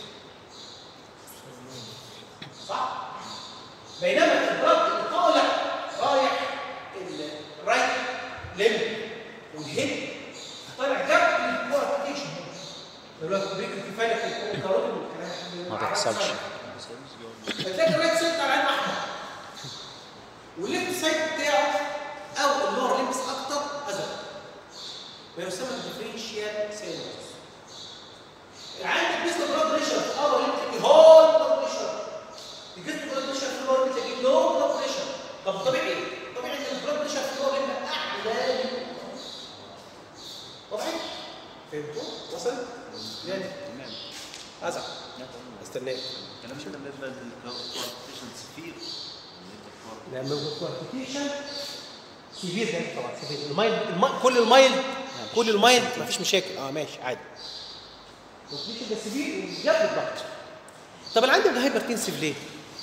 صح؟ بينما البلاد اللي طالع رايح الرايت ليمب والهيد طالع جنب الكوارتيشن لو بريك الكفايه في الكاروتيد والكلام ما بيحصلش فتلاقي الرايت سايد على العين احمر والليفت سايد بتاعه او اللور ليمبس اكتر ازرق ويسمى ديفرنشيال سيلز العين بالنسبه للبلاد بريشر في الاول ليمب تلاقي هول بلاد بريشر تجيب بلاد بريشر في اللور ليمب تلاقي لو بلاد بريشر طب طبيعي ايه؟ طبيعي ان البلاد بريشر في اللور ليمب اعلى من طبيعي فهمتوا؟ وصل؟ يعني تمام ازرق لا تمام استناك الكلام ده بالنسبه للكوارتيشن سفير لما الكوارتيشن سيفير ده طبعا سيفير المايل الم... كل المايل كل المايل مفيش مشاكل اه ماشي عادي كوارتيشن ده سيفير جاب الضغط طب انا عندي الهايبرتنسيف ليه؟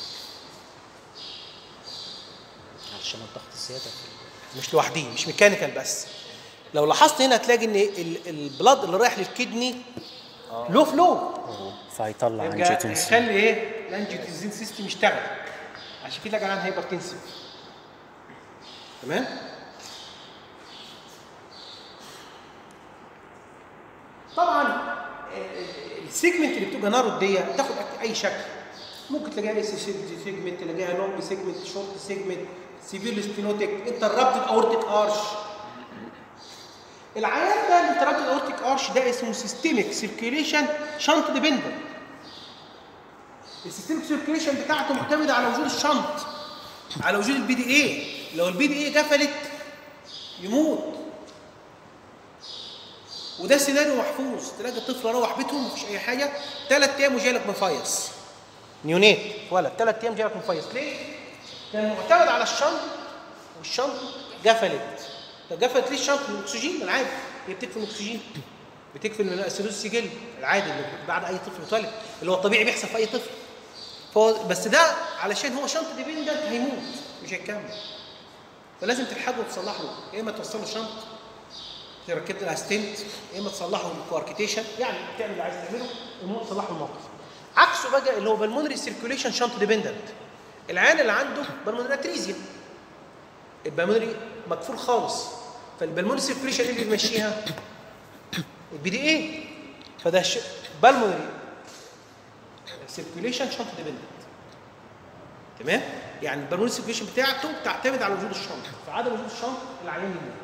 علشان الضغط الزياده في مش لوحديه مش ميكانيكال بس لو لاحظت هنا هتلاقي ان ال- البلاد اللي رايح للكدني لو فلو فهيطلع يبقى انجيوتنسين هيخلي ايه الانجيوتنسين سيستم يشتغل عشان كده جعان هايبرتنسيف تمام طبعا ال- السيجمنت اللي بتبقى نارو دي تاخد اي شكل ممكن تلاقيها اس سيجمنت تلاقيها لونج سيجمنت شورت سيجمنت سيفير ستينوتيك انتربتد اورتيك ارش العيان ده الانتراكتد اورتيك ارش ده اسمه سيستميك سيركيوليشن شنط ديبندنت السيستميك سيركيوليشن بتاعته معتمده على وجود الشنط على وجود البي دي اي لو البي دي اي قفلت يموت وده سيناريو محفوظ تلاقي الطفل روح بيتهم مفيش اي حاجه ثلاث ايام وجاي لك مفيص نيونيت ولد ثلاث ايام جاي لك مفيص ليه؟ كان معتمد على الشنط والشنط قفلت طب قفلت ليه الشنط من الاكسجين العادي هي بتكفي من الاكسجين بتكفي من السيروز السجل العادي اللي بعد اي طفل يتولد اللي هو الطبيعي بيحصل في اي طفل فهو بس ده علشان هو شنط ديبندنت هيموت مش هيكمل فلازم تلحقه وتصلحه يا اما توصل له شنط تركب له ستنت يا اما تصلحه بالكواركتيشن يعني تعمل اللي عايز تعمله المهم تصلحه الموقف عكسه بقى اللي هو بالمونري سيركيوليشن شنط ديبندنت العيان اللي عنده بالمونري اتريزيا البلمونري مقفول خالص فالبلمونري سيركيوليشن اللي بيمشيها البي دي اي فده ش... بالمونري سيركيوليشن شنط ديبندنت تمام يعني البلمونري سيركيوليشن بتاعته تعتمد على وجود الشنط فعدم وجود الشنط العيان يموت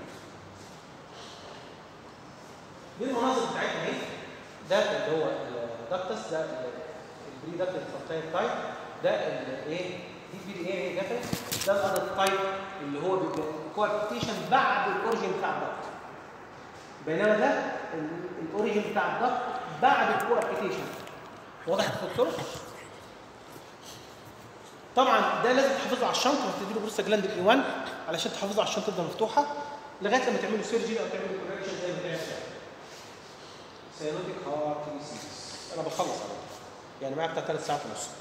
دي المناظر بتاعتنا اهي ده اللي هو الدكتس ده البري دكتس سبتايل تايب ده الايه دي بي دي ايه هي جفت ده الادر تايب اللي هو بيبقى كوارتيشن بعد الاوريجن بتاع الضغط بينما ده ال- الاوريجن بتاع الضغط بعد الكوارتيشن واضح يا دكتور طبعا ده لازم تحافظوا على الشنطه وتدي له بروستا جلاند الاي 1 علشان تحافظوا على الشنطه تفضل مفتوحه لغايه لما تعملوا سيرجري او تعملوا كوركشن زي ما بتعمل سيانوتيك هارت ديسيز انا بخلص على طول. يعني معايا بتاع ثلاث ساعات ونص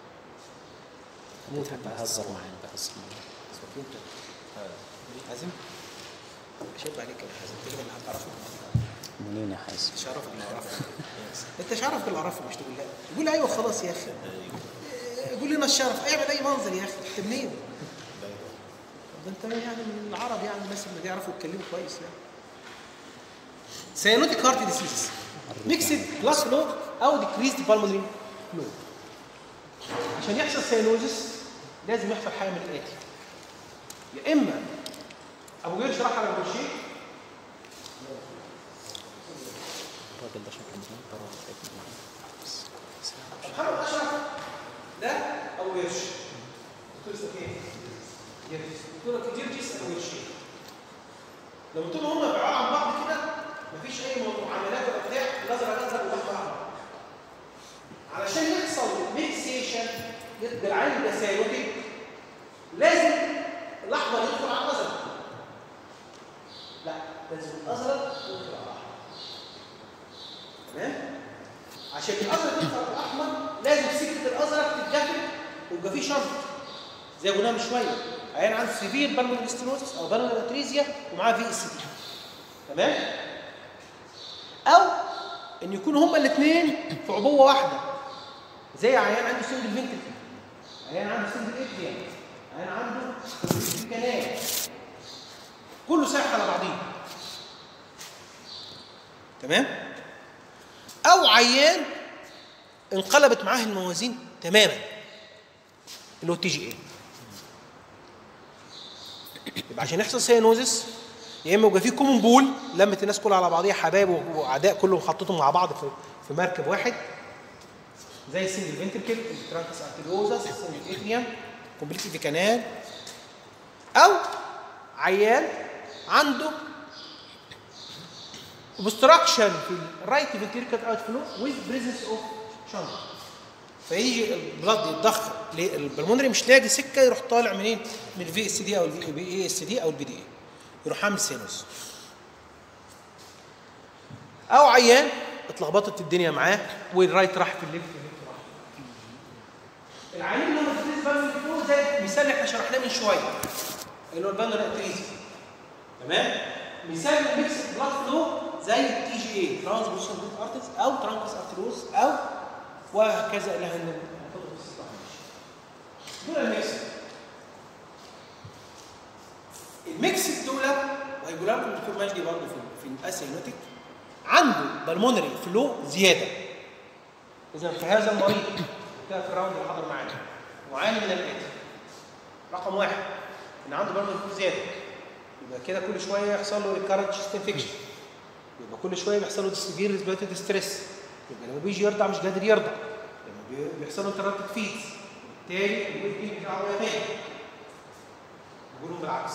انت بهزر معانا بهزر معانا انت حازم مش هيبقى عليك يا حازم تقول اللي هتعرفه منين يا حازم مش عارف اللي اعرفه انت مش عارف اللي اعرفه مش تقول لا قول ايوه خلاص يا اخي قول لنا الشرف اعمل اي منظر يا اخي انت منين؟ ده انت يعني من العرب يعني الناس اللي بيعرفوا يتكلموا كويس يعني سيانوتيك هارت ديسيز ميكسد بلس فلو او ديكريزد بالمونري فلو عشان يحصل سيانوزس لازم يحصل حاجه من الاتي يا اما ابو جير شرح على ابو شيء الراجل ده شكله مزنوق بره تعبنا معاه محمد اشرف ده ابو قرش دكتور اسمه ايه؟ جرجس دكتور جرجس ابو قرش لما قلت لهم هم بعاد عن بعض كده مفيش اي معاملات ولا بتاع الازرق ازرق والاحمر احمر علشان يحصل ميكسيشن يبقى العين ده سيروتيك لازم الاحمر يدخل على الازرق لا لازم الازرق يدخل على الاحمر تمام عشان الازرق يدخل على الاحمر لازم سكه الازرق تتجفف ويبقى فيه شنط زي ما قلنا من شويه عيان عنده سيفير بالمونري ستينوزس او بالمونري اتريزيا ومعاه في اس دي تمام او ان يكونوا هما الاثنين في عبوه واحده زي عيان عنده سنجل فينتركل عيان عنده سنجل اتريا عيان عنده كنال كله سايح على بعضيه تمام او عيان انقلبت معاه الموازين تماما اللي هو التي جي اي يبقى عشان يحصل سيانوزس يا اما يبقى في كومون بول لمت الناس كلها على بعضيها حبايب واعداء كلهم حطيتهم مع بعض في في مركب واحد زي السنجل فينتركل الترانكس ارتيريوزا السنجل اتريوم كومبليكسيتي كانال او عيان عنده obstruction في الرايت فينتريكل اوت فلو with presence اوف شنط فيجي البلد يتضخم البلمونري مش لاقي سكه يروح طالع منين؟ من الفي اس دي او البي اي اس دي او البي دي اي يروح عامل سينوس او عيان اتلخبطت الدنيا معاه والرايت راح في الليفت والليفت راح في العيان اللي هو الفيز بالون فلو زي المثال اللي احنا شرحناه من شويه اللي هو البالون اتريزي تمام مثال الميكس بلاد فلو زي التي جي اي ترانسبوشن ارتس او ترانكس ارتروز او وهكذا الى ان دول الميكس الميكس دول وهيقول لكم الدكتور مجدي برضه في في الاسينوتيك عنده بالمونري فلو زياده اذا في هذا المريض كده في الراوند اللي حضر معانا معاني من الاتي رقم واحد ان عنده بالمونري فلو زياده يبقى كده كل شويه يحصل له ريكارنت شيست انفكشن يبقى كل شويه بيحصل له سيفير ريسبيرتوري ستريس يبقى لما بيجي يرضع مش قادر يرضع لما بي- بيحصل له انترابتد فيتس بالتالي الويت جين بتاعه يقل بقولهم بالعكس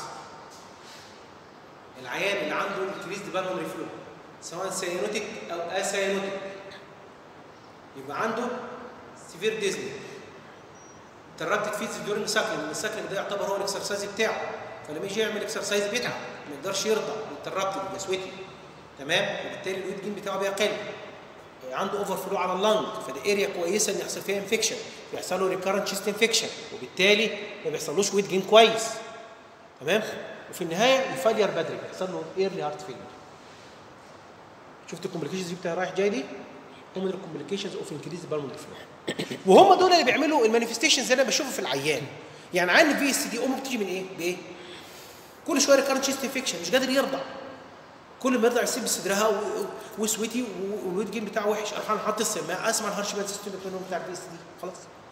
العيان اللي عنده انكريز بالون ريفلو سواء سيانوتيك او اسيانوتيك يبقى عنده سيفير ديزني تربت فيتس دورنج ساكلينج الساكلينج ده يعتبر هو الاكسرسايز بتاعه فلما يجي يعمل اكسرسايز بيتعب ما يقدرش يرضع يتربت يبقى سويتي تمام وبالتالي الويت جين بتاعه بيقل عنده اوفر فلو على اللنج فده اريا كويسه ان يحصل فيها انفكشن بيحصل له ريكارنت شيست انفكشن وبالتالي ما بيحصلوش ويت جين كويس تمام وفي النهايه الفالير بدري بيحصل له ايرلي هارت فيلر شفت الكومبليكيشنز دي بتاع رايح جاي دي هم الكومبليكيشنز اوف انكريز بالمونري فلو وهم دول اللي بيعملوا المانيفستيشنز اللي انا بشوفه في العيان يعني عيان في اس دي امه بتيجي من ايه؟ بايه؟ كل شويه ريكارنت شيست انفكشن مش قادر يرضع كل ما يرضع يسيب صدرها و- و- وسويتي و- والويت جين بتاعه وحش اروح انا حاطط السماعه اسمع الهرش باد سيستم بتاع البي اس دي خلاص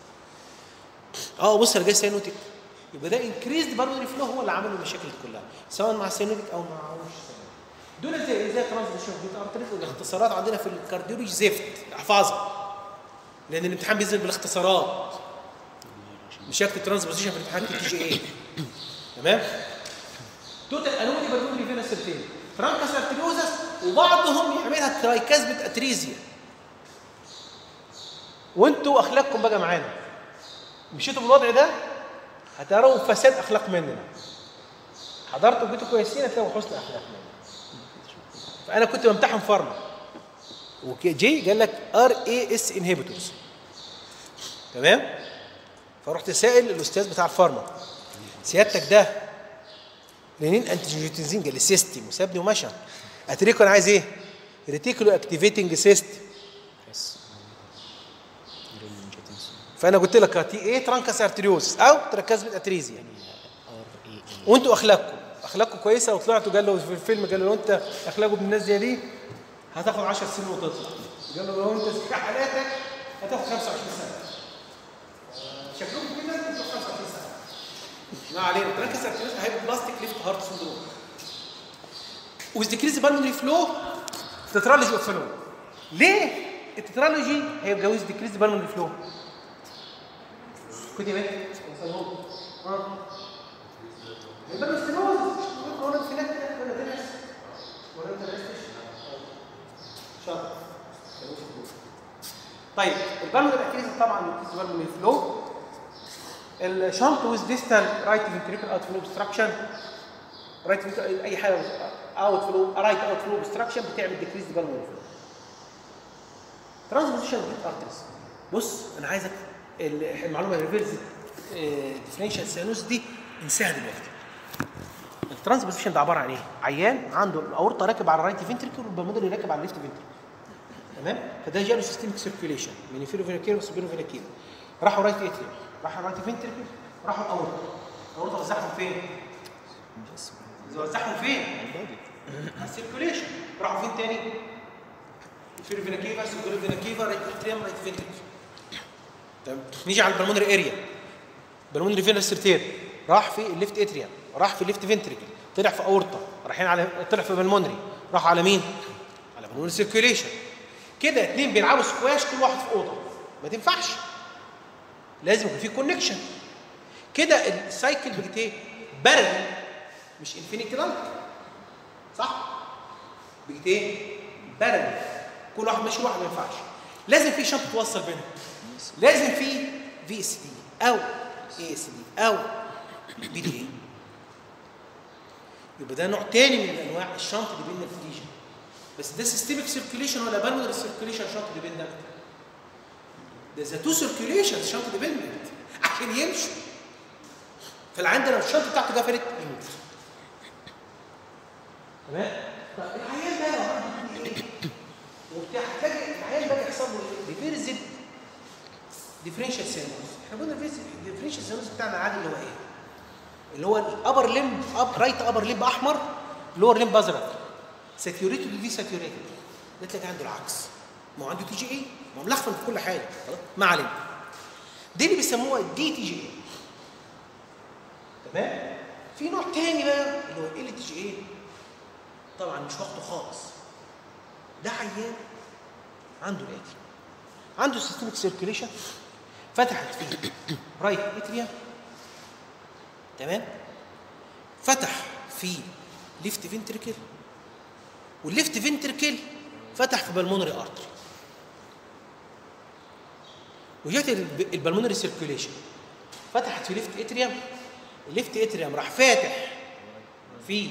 اه بص انا جاي سيانوتيك يبقى ده انكريزد بالمونري فلو هو اللي عمل المشاكل دي كلها سواء مع سيانوتيك او مع وش دول زي زي ترانزميشن جيت ارتريت والاختصارات عندنا في الكارديولوجي زفت احفظها لان الامتحان بينزل بالاختصارات مش هكتب ترانسبوزيشن في الامتحان تي جي اي تمام توتال انومالي بالمونري فينا سيرتين فرانكاس ارتريوزس وبعضهم يعملها ترايكاسبت اتريزيا وانتوا اخلاقكم بقى معانا مشيتوا بالوضع ده هتروا فساد اخلاق مننا حضرتوا بيتوا كويسين هتلاقوا حسن اخلاق مننا فانا كنت بمتحن فارما وجي قال لك ار اي اس انهبيتورز تمام فرحت سائل الاستاذ بتاع الفارما سيادتك ده لينين انتيجيوتنزين قال لي سيستم وسابني ومشى اتريكو انا عايز ايه؟ ريتيكولو اكتيفيتنج سيستم بس رينجيتنس فانا قلت لك تي ايه ترانكاس ارتريوس او تركزبت اتريزيا ار اي اي وانتوا اخلاقكم اخلاقكم كويسه وطلعتوا قال له في الفيلم قال له لو انت اخلاقه ابن الناس زي دي هتاخد 10 سنين وتطلع قال له لو انت في حالاتك هتاخد 25 سنه شكلكم كده انتوا 25 سنه ما علينا تركز ارتريوس هيبقى بلاستيك ليفت هارت سندروم وذ ديكريز بالمونري فلو تترالوجي اوف فلو ليه التترالوجي هيبقى ويز ديكريز بالمونري فلو خد يا بنت اه يبقى الاستنوز ولا الفلات ولا تنس ولا انت درستش شاطر طيب البالون الاكيز طبعا بالون فلو الشنط ويز ديستال رايت فنتريكل اوت فلو obstruction رايت اي حاجه اوت فلو رايت اوت فلو obstruction بتعمل ديكريز بالون فلو ترانسبوزيشن جيت ارتريز بص انا عايزك ال- المعلومه الريفيرس ديفرنشال سيانوس دي انساها دلوقتي الترانسبوزيشن ده عباره عن ايه؟ عيان عنده الاورطه راكب على الرايت فنتركل والبلمودري راكب على الليفت فنتركل تمام؟ فده جاله سيستميك سيركيوليشن من الفيرو فيناكير وسبيرو فيناكير راحوا رايت اتريوم راحوا رايت فنتركل راحوا الاورطه الاورطه وزعهم فين؟ وزعهم فين؟ على السيركيوليشن راحوا فين تاني؟ الفيرو فيناكيفا سبيرو فيناكيفا رايت اتريوم رايت فنتركل تمام نيجي على البلمونري اريا بالمونري فينس سيرتير راح في الليفت اتريوم راح في الليفت فنتريكل طلع في اورطه رايحين على طلع في بالمونري راحوا على مين؟ على بالمونري سيركيوليشن كده اتنين بيلعبوا سكواش كل واحد في اوضه ما تنفعش لازم يكون في كونكشن كده السايكل بقت ايه؟ بارل مش انفينيتي لانك صح؟ بقت ايه؟ بارل كل واحد ماشي واحد ما ينفعش لازم في شنطه توصل بينهم لازم في في اس دي او اي اس دي او بي دي اي يبقى ده نوع تاني من انواع الشنط اللي بين الفيجن بس ده سيستميك سيركيوليشن ولا بالونر سيركيوليشن شنط اللي بين ده ده ذا تو سيركيوليشن شنط اللي بين عشان يمشوا فالعين ده لو الشنطه بتاعته قفلت يموت تمام طب العيان ده لو عنده ايه وبتاع هتلاقي العيان ده يحصل له ريفيرزد ديفرنشال سينوس احنا قلنا الديفرنشال سينوس بتاعنا العادي اللي هو ايه؟ اللي هو الابر ليمب اب رايت ابر ليمب احمر لور ليمب ازرق ساتيوريتد دي ساتيوريتد ده تلاقي عنده العكس ما هو عنده تي جي اي ما هو ملخفن في كل حاجه خلاص ما علينا دي اللي بيسموها الدي تي جي اي تمام في نوع تاني بقى اللي هو ال تي جي اي طبعا مش وقته خالص ده عيان عنده الاتي عنده سيستميك سيركيليشن فتحت فيه رايت اتريا تمام فتح في ليفت فنتركل والليفت فنتركل فتح في بالمونري ارتري وجت الب- البلمونري سيركيليشن فتحت في ليفت اتريوم الليفت اتريوم راح فاتح في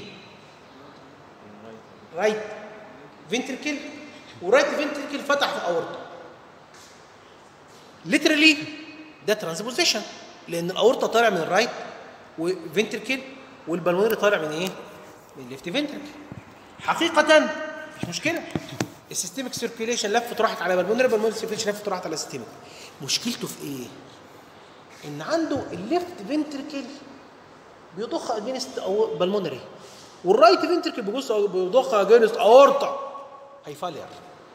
رايت فنتركل ورايت فنتركل فتح في اورطه ليترالي ده ترانسبوزيشن لان الاورطه طالع من الرايت وفنتركل والبلمونري طالع من ايه؟ من الليفت فنتركل حقيقه مش مشكله السيستميك سيركيليشن لفت راحت على بالمونري بالمونري سيركيليشن لفت راحت على السيستميك مشكلته في ايه؟ ان عنده الليفت فنتركل بيضخ اجينست بالمونري والرايت فنتركل بيبص بيضخ اجينست اورطه هيفالير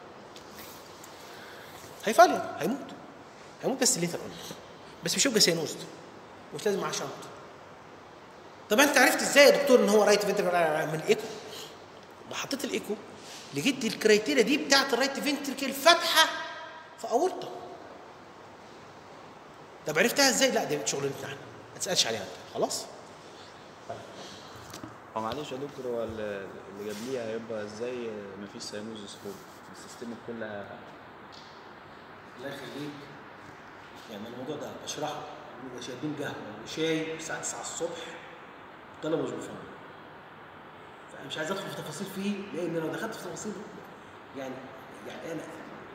هيفالير هيموت هيموت بس ليتر اون بس مش هيبقى سينوست مش لازم معاه شنط طب انت عرفت ازاي يا دكتور ان هو رايت فنتركل من الايكو حطيت الايكو لقيت الكريتيريا دي بتاعت الرايت فنتركل فاتحه في اورطه طب عرفتها ازاي؟ لا دي شغلتنا احنا ما تسالش عليها انت خلاص؟ هو معلش يا دكتور هو ال- اللي جابليها هيبقى ازاي مفيش ساينوزس فوق السيستم كلها الله يخليك يعني الموضوع ده بشرحه بنبقى شاربين قهوه وشاي الساعه 9 الصبح الطلبه مش بيفهموا فانا مش عايز ادخل في تفاصيل فيه لان لو دخلت في تفاصيل يعني يعني انا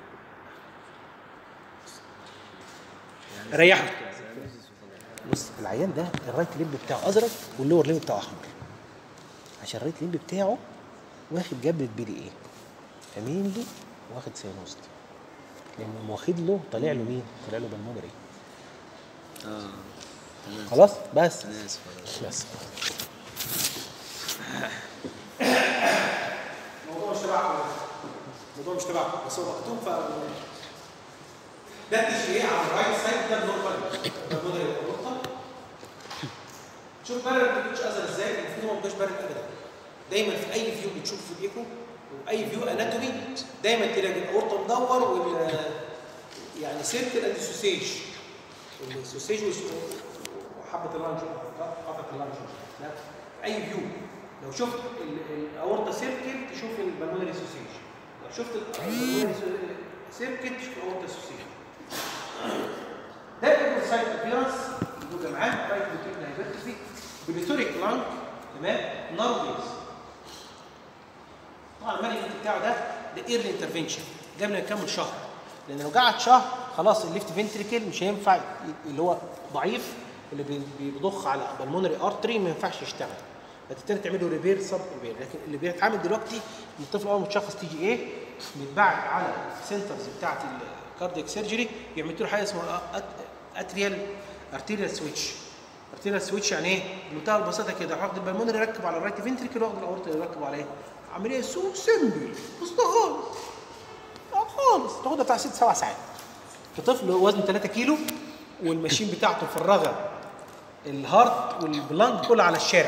ريحك بص العيان ده الرايت ليمب بتاعه ازرق واللور ليمب بتاعه احمر عشان الرايت ليمب بتاعه واخد جبهه بي دي ايه فمين واخد سينوست لان واخد له طالع له مين؟ طالع له بالمونري اه تمام خلاص بس انا اسف بس الموضوع مش تبعكم الموضوع مش تبعكم بس هو مكتوب ف ده التشريع على الرايت سايد ده النورمال بالمونري والنقطه شوف بارد ما بيكونش اذر ازاي المفروض ما بيبقاش بارد ابدا دايما في اي فيو بتشوف في الايكو واي فيو اناتومي دايما تلاقي الاورطه مدور وال يعني سيركل اند سوسيج السوسيج وحبه اللانج قطعه اللانج لا في اي فيو لو شفت ال- الاورطه سيركل تشوف البلمونري سوسيج لو شفت البلمونري سيركل تشوف الاورطه سوسيج ده الايكو سايت ابيرنس يبقى معاه رايت بوتيك هايبرتفي بليتوريك لانج تمام نارو بيز طبعا المانجمنت بتاعه ده ده ايرلي انترفنشن قبل ما يكمل شهر لان لو قعد شهر خلاص الليفت فنتريكل مش هينفع ي- اللي هو ضعيف اللي بي- بيضخ على بالمونري ارتري ما ينفعش يشتغل فتبتدي تعمل له ريبير سب ريبير لكن اللي بيتعمل دلوقتي ان الطفل اول ما يتشخص تي جي ايه بيتبعت على السنترز بتاعت الكاردياك سيرجري يعملوا له حاجه اسمها اتريال ارتيريال سويتش ارتيريال سويتش يعني ايه؟ بمنتهى البساطه كده واخد البلمونري يركب على الرايت فنتريكل واخد الاورطه يركب على ايه؟ عمليه سو سمبل بسيطه خالص آه خالص تاخدها بتاع ست سبع ساعات كطفل وزنه 3 كيلو والماشين بتاعته مفرغه الهارت والبلانج كله على الشارع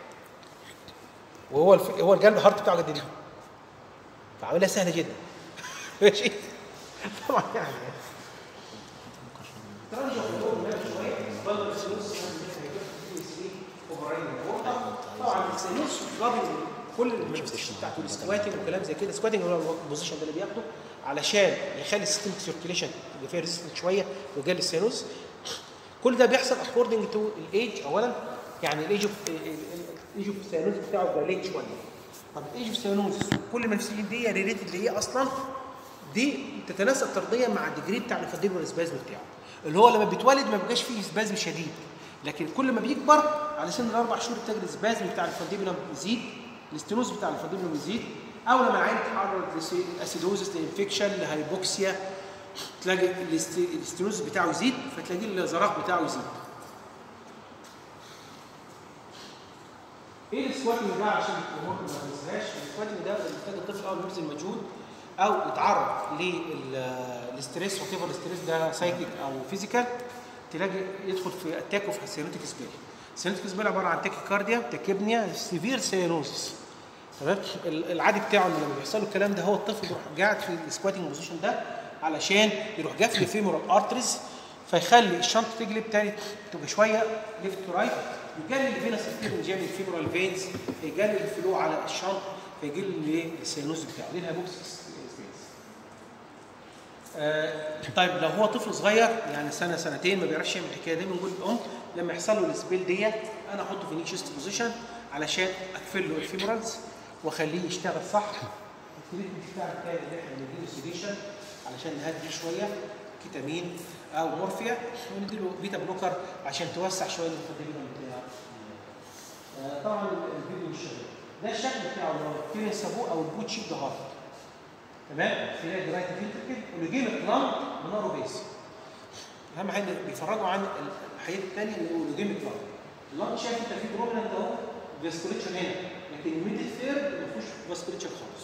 وهو الف... هو القلب الهارت بتاعه قد ايه فعملها سهله جدا ماشي طبعا يعني طبعا السينوس راضي كل المانيفستيشن بتاعته السكواتنج وكلام زي كده السكواتنج هو البوزيشن ده اللي بياخده علشان يخلي السيستم سيركيليشن يبقى فيها ريزيستنت شويه ويجلي السينوس كل ده بيحصل اكوردنج تو الايج اولا يعني الايج اوف الايج اوف السينوس بتاعه بقى ليت شويه طب الايج اوف السينوس كل المانيفستيشن دي ريليتد لايه اصلا دي تتناسب طرديا مع الديجري بتاع الفاديبولار سبازم بتاعه اللي هو لما بيتولد ما بيبقاش فيه سبازم شديد لكن كل ما بيكبر على سن الاربع شهور تجد السبازم بتاع الفانديبولم يزيد الاستينوز بتاع الفانديبولم يزيد او لما العين تتعرض لاسيدوزس لانفكشن لهايبوكسيا تلاقي الاست- الاستينوز بتاعه يزيد فتلاقي الزراق بتاعه يزيد ايه السكواتنج ده عشان الامور ما تنساهاش السكواتنج ده محتاج الطفل اول ما يبذل مجهود او يتعرض للستريس وات ايفر الستريس ده سايكيك او فيزيكال تلاقي يدخل في اتاك اوف سينوتيك سبيل السينوتيك سبيل عباره عن تاكي كارديا تاكيبنيا سيفير سينوزس تمام ال- العادي بتاعه إن لما بيحصل له الكلام ده هو الطفل بيروح قاعد في السكواتنج بوزيشن ده علشان يروح جاف الفيمورال ارتريز فيخلي الشنط تجلب تاني تبقى شويه ليفت تو رايت يجلي الفينس ارتيريوم جاي من الفيمورال فينز يجلي الفلو على الشنط فيجي لي السينوز بتاعه دي الهيبوكسيس آه، طيب لو هو طفل صغير يعني سنه سنتين ما بيعرفش يعمل الحكايه دي بنقول الام لما يحصل له السبيل ديت انا احطه في نيك شيست بوزيشن علشان اقفل له الفيمورالز واخليه يشتغل صح التريتمنت بتاع التاني اللي احنا بنديله سيديشن علشان نهدي شويه كيتامين او مورفيا ونديله بيتا بلوكر عشان توسع شويه الانفضيلم بتاعه آه، طبعا الفيديو مش شغال ده الشكل بتاعه اللي هو الكيرين سابو او البوت شيب ده هارت تمام تلاقي درايت فينتركل ولجيم الكلام مناره بيس اهم حاجه بيفرجوا عن الحاجات الثانيه اللي هو لجيم الكلام اللنج شايف انت في بروبلم ده اهو فاسكوليتشر هنا لكن الميدل ثيرد ما فيهوش فاسكوليتشر خالص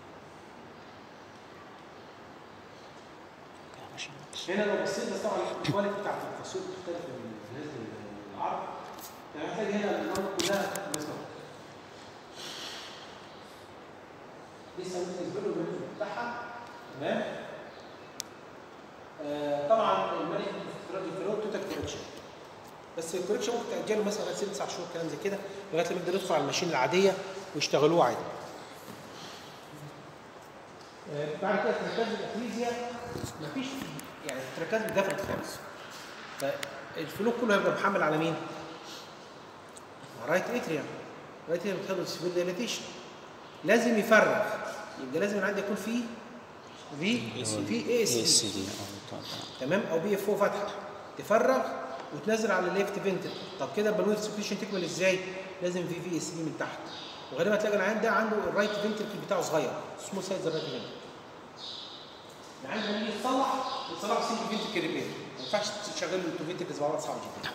هنا لو بصيت بس طبعا الكواليتي بتاعت التصوير بتختلف من بالنسبه للعرض يعني محتاج هنا اللنج كلها مظبوطه لسه بالنسبه له المنتج بتاعها تمام آه طبعا المانجمنت فلو توتال كوركشن بس الكوركشن ممكن تاجله مثلا ست تسع شهور كلام زي كده لغايه لما يقدر يدخل على الماشين العاديه ويشتغلوه عادي. آه بعد كده تركاز الافريزيا مفيش يعني التركاز بتدفن خالص. فالفلو كله هيبقى محمل على مين؟ على رايت اتريا رايت اتريا بتاخد سيفير ديليتيشن لازم يفرغ يبقى لازم عندي يكون فيه في في اي اس اس دي دي تمام او بي اف او فاتحه تفرغ وتنزل على الليفت فنتل طب كده البالون سبريشن تكمل ازاي؟ لازم في في اس دي من تحت وغالبا تلاقي العيان ده عنده الرايت فنتل بتاعه صغير سمول سايز الرايت فنتل العيان لما يجي يتصلح يتصلح سنجل فنتل ريبير ما ينفعش تشغل له تو فنتل مع بعض صعب جدا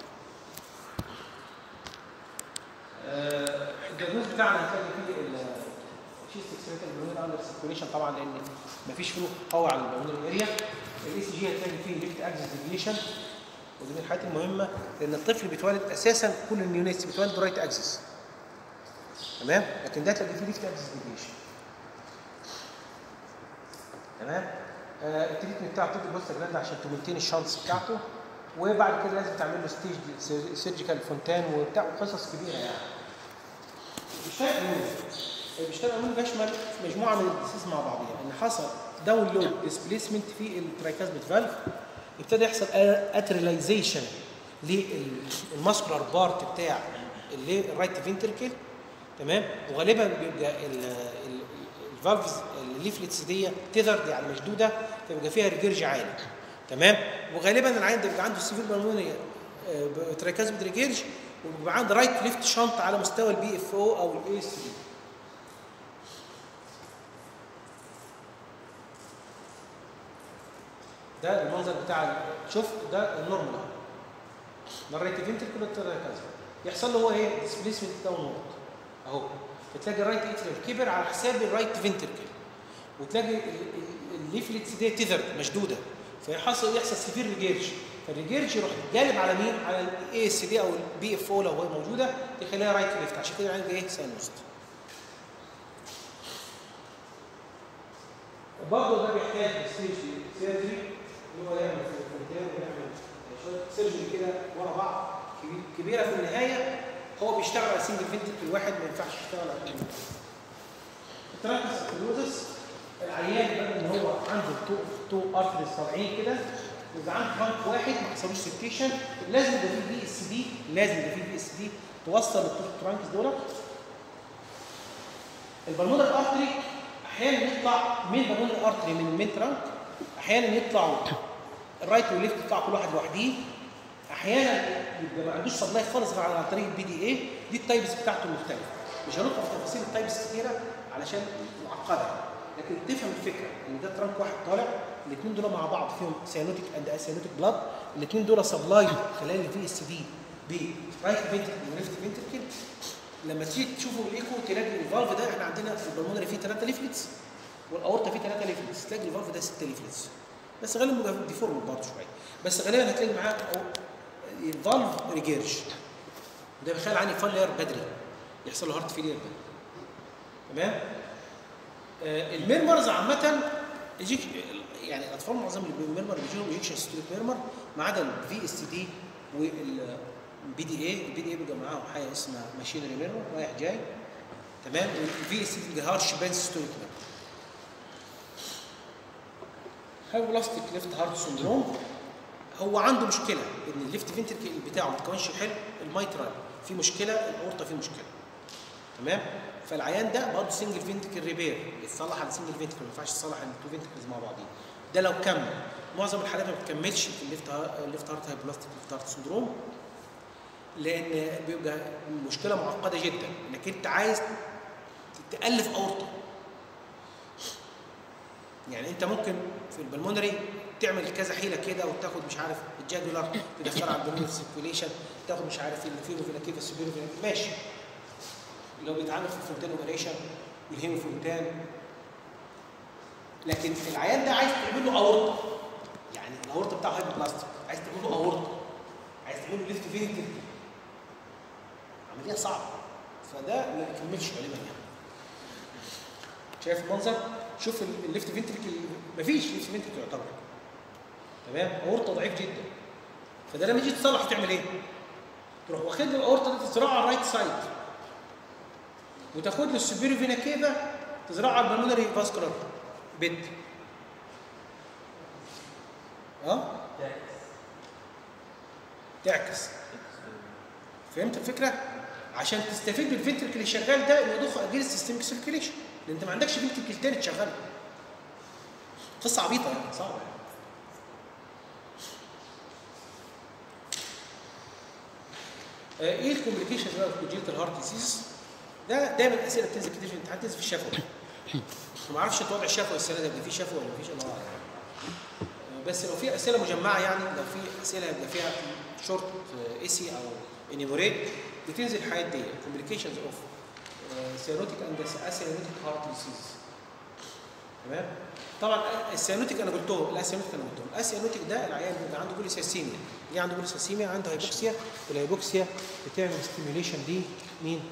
آه، الدياجنوز بتاعنا هتلاقي فيه الشيست اكسبريتال بالمونري اندر سيركوليشن طبعا لان مفيش فلو قوي على البالمونري اريا الاي سي جي هتلاقي فيه ليفت اكسس ديفيشن ودي من الحاجات المهمه لان الطفل بيتولد اساسا كل النيونيتس بيتولد رايت اكسس تمام لكن ده تلاقي فيه ليفت اكسس ديفيشن تمام آه التريتمنت بتاع الطفل بوست جلاند عشان تمنتين الشانس بتاعته وبعد كده لازم تعمل له ستيج سيرجيكال فونتان وبتاع قصص كبيره يعني بيشتغل امون بيشتغل امون بيشمل مجموعه من الديسيز مع بعضها ان حصل داون لود ديسبليسمنت في الترايكاسميت فالف ابتدى يحصل اتريلايزيشن للماسكولار بارت بتاع اللي الرايت فينتركل تمام وغالبا بيبقى الفالفز الليفلتس دي تذر دي على مشدوده فبيبقى فيها ريجيرج عالي تمام وغالبا العين ده بيبقى عنده سيفير بالمونيا ترايكازميت ريجيرج وبيبقى عنده رايت ليفت شنط على مستوى البي اف او او الاي اس دي ده المنظر بتاع ال- شوف ده النورمال اهو ده الرايت فينتركل كذا يحصل له هو ايه ديسبليسمنت داون وورد اهو فتلاقي الرايت اتريال كبر على حساب الرايت فينتركل وتلاقي الليفلتس دي تذر مشدوده فيحصل يحصل سيفير ريجيرج فالريجيرج يروح جالب على مين؟ على الاي اس دي او البي اف او لو هي موجوده يخليها رايت ليفت عشان كده عندي ايه ساينوست برضه ده بيحتاج ستيج سيرجري اللي هو يعمل في الفرونتير ويعمل شويه سيرجري كده ورا بعض كبي- كبيره في النهايه هو بيشتغل على سنجل فينتكل الواحد ما ينفعش يشتغل على اثنين التراكس سكلوزس العيان بدل ان هو عنده تو تو ارتريز طالعين كده اذا عنده ترانك واحد ما حصلوش سيبتيشن لازم يبقى فيه بي اس دي لازم يبقى فيه بي اس دي توصل الترانكس دول البلمونر ارتري احيانا يطلع من البلمونر ارتري من المين ترانك احيانا يطلعوا الرايت والليفت يطلع كل واحد لوحديه احيانا يبقى ما عندوش سبلاي خالص غير عن طريق البي دي اي دي التايبس بتاعته مختلفه مش هندخل في تفاصيل التايبس كتيره علشان معقده لكن تفهم الفكره ان ده ترانك واحد طالع الاثنين دول مع بعض فيهم سيانوتيك اند اسيانوتيك بلاد الاثنين دول سبلاي خلال الفي اس دي برايت فينتركل وليفت فينتركل لما تيجي تشوفوا الايكو تلاقي الفالف ده احنا عندنا في البلمونري فيه ثلاثه ليفلتس والاورطه فيه ثلاثه ليفلتس تلاقي الفالف ده سته ليفلتس بس غالبا بيبقى ديفورم برضه شويه بس غالبا هتلاقي معاه أو الفالف ريجيرج ده بيخلي عني فالير بدري يحصل له هارت فيلير بدري تمام آه الميرمرز عامه يجيك يعني الاطفال معظم اللي بيمرمر بيجيهم انجكشن ستريت ميرمر ما عدا الفي اس تي دي والبي دي اي البي دي اي بيبقى معاهم حاجه اسمها ماشينري ميرمر رايح جاي تمام والفي اس تي بيبقى هارش بانس ستوريك ميرمر هايبولاستيك ليفت هارت سندروم هو عنده مشكله ان الليفت فنتركل بتاعه ما اتكونش حلو الميترال في مشكله الاورطه في مشكله تمام فالعيان ده برضه سنجل فنتركل ريبير يتصلح على سنجل فنتركل ما ينفعش يتصلح على التو فنتركلز مع بعضين ده لو كمل معظم الحالات ما بتكملش في الليفت ها- الليفت هارت هايبولاستيك ليفت هارت سندروم لان بيبقى مشكله معقده جدا انك انت عايز تالف اورطه يعني انت ممكن في البلمونري تعمل كذا حيله كده وتاخد مش عارف الجاجولار تدخلها على البلمونري سيركيوليشن تاخد مش عارف الفينو فينا كيف السوبيرو فينا ماشي لو بيتعامل في الفونتين اوبريشن والهيمو فونتان لكن العيان ده عايز تعمل له اورطه يعني الاورطه بتاعه هايبر بلاستيك عايز تعمل له اورطه عايز تعمل له ليفت فينتركل عمليه صعبه فده ما يكملش غالبا يعني شايف المنظر شوف ال- الليفت فنتركل مفيش ليفت فنتركل يعتبر تمام اورطه ضعيف جدا فده لما يجي تصلح تعمل ايه؟ تروح واخد له الاورطه دي تزرعها على الرايت سايد وتاخد له السوبيريو فينا كيفا تزرعها على البلمونري فاسكولار بيد اه تعكس فهمت الفكره؟ عشان تستفيد بالفنتركل اللي شغال ده انه يضخ اجهزه سيستمك سيركيليشن لان انت ما عندكش فنتركل تاني تشغله قصه عبيطه يعني صعبه يعني. آه، ايه الكومبليكيشنز بقى في كونجنتال هارت ديزيز؟ ده دايما اسئله بتنزل كتير في الامتحان تنزل في الشفوي ما اعرفش انت وضع الشفوي السنه دي يبقى في شفوي ولا مفيش الله اعلم آه، بس لو في اسئله مجمعه يعني لو في اسئله يبقى فيها شورت ايسي او انيموريت بتنزل الحاجات دي كومبليكيشنز اوف سيانوتيك اند اسيانوتيك هارت ديزيز تمام طبعا السيانوتيك انا قلته الاسيانوتيك انا قلته الاسيانوتيك ده العيان بيبقى عنده بوليسيسيميا ليه عنده بوليسيسيميا عنده هايبوكسيا والهايبوكسيا بتعمل ستيميوليشن دي مين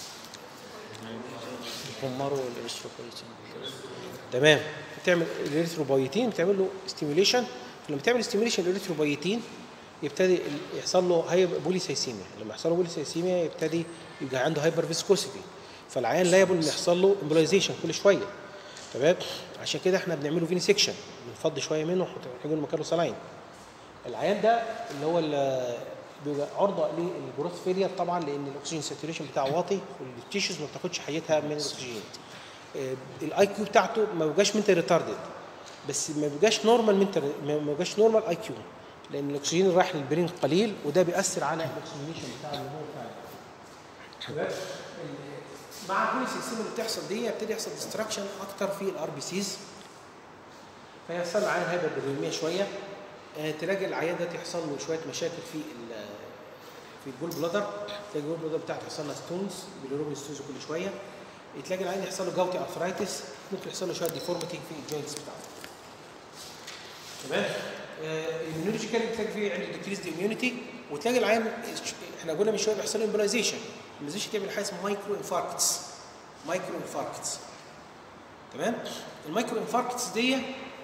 الحمار والارستروبويتين تمام بتعمل الاريثروبايتين بتعمل له ستيميوليشن فلما تعمل ستيميوليشن الاريثروبايتين يبتدي ال- يحصل له هاي بوليسيسيميا لما يحصل له بوليسيسيميا يبتدي يبقى عنده هايبر فيسكوسيتي فالعيان لا يبون ان يحصل له امبولايزيشن كل شويه تمام عشان كده احنا بنعمله فيني سيكشن بنفضي شويه منه ونحط له مكانه سلاين العيان ده اللي هو ال- بيبقى عرضه للجروث فيلير طبعا لان الاكسجين ساتوريشن بتاعه واطي والتيشوز ما بتاخدش حيتها من الاكسجين الاي كيو بتاعته ما بيبقاش منتال ريتاردد بس ما بيبقاش نورمال منتال ما بيبقاش نورمال اي كيو لان الاكسجين اللي رايح للبرين قليل وده بيأثر على الاكسجينيشن بتاع النمو بتاعه تمام؟ ال- مع البوليسيستم اللي بتحصل دي يبتدي يحصل ديستراكشن اكتر في الار بي سيز فيحصل له عيان هايبر بالريمية شويه آه، تلاقي العيان ده يحصل له شويه مشاكل في ال- في الجول بلادر تلاقي الجول بلادر بتاعته يحصل لها ستونز بالروبين ستونز كل شويه تلاقي العيان يحصل له جوتي ارثرايتس ممكن يحصل له شويه ديفورميتي في الجوينتس بتاعته تمام الاميونولوجيكال بتلاقي فيه عنده ديكريز اميونيتي وتلاقي العيان احنا قلنا من شويه بيحصل له امبولايزيشن الامبولايزيشن تعمل حاجه اسمها مايكرو انفاركتس مايكرو انفاركتس تمام المايكرو انفاركتس دي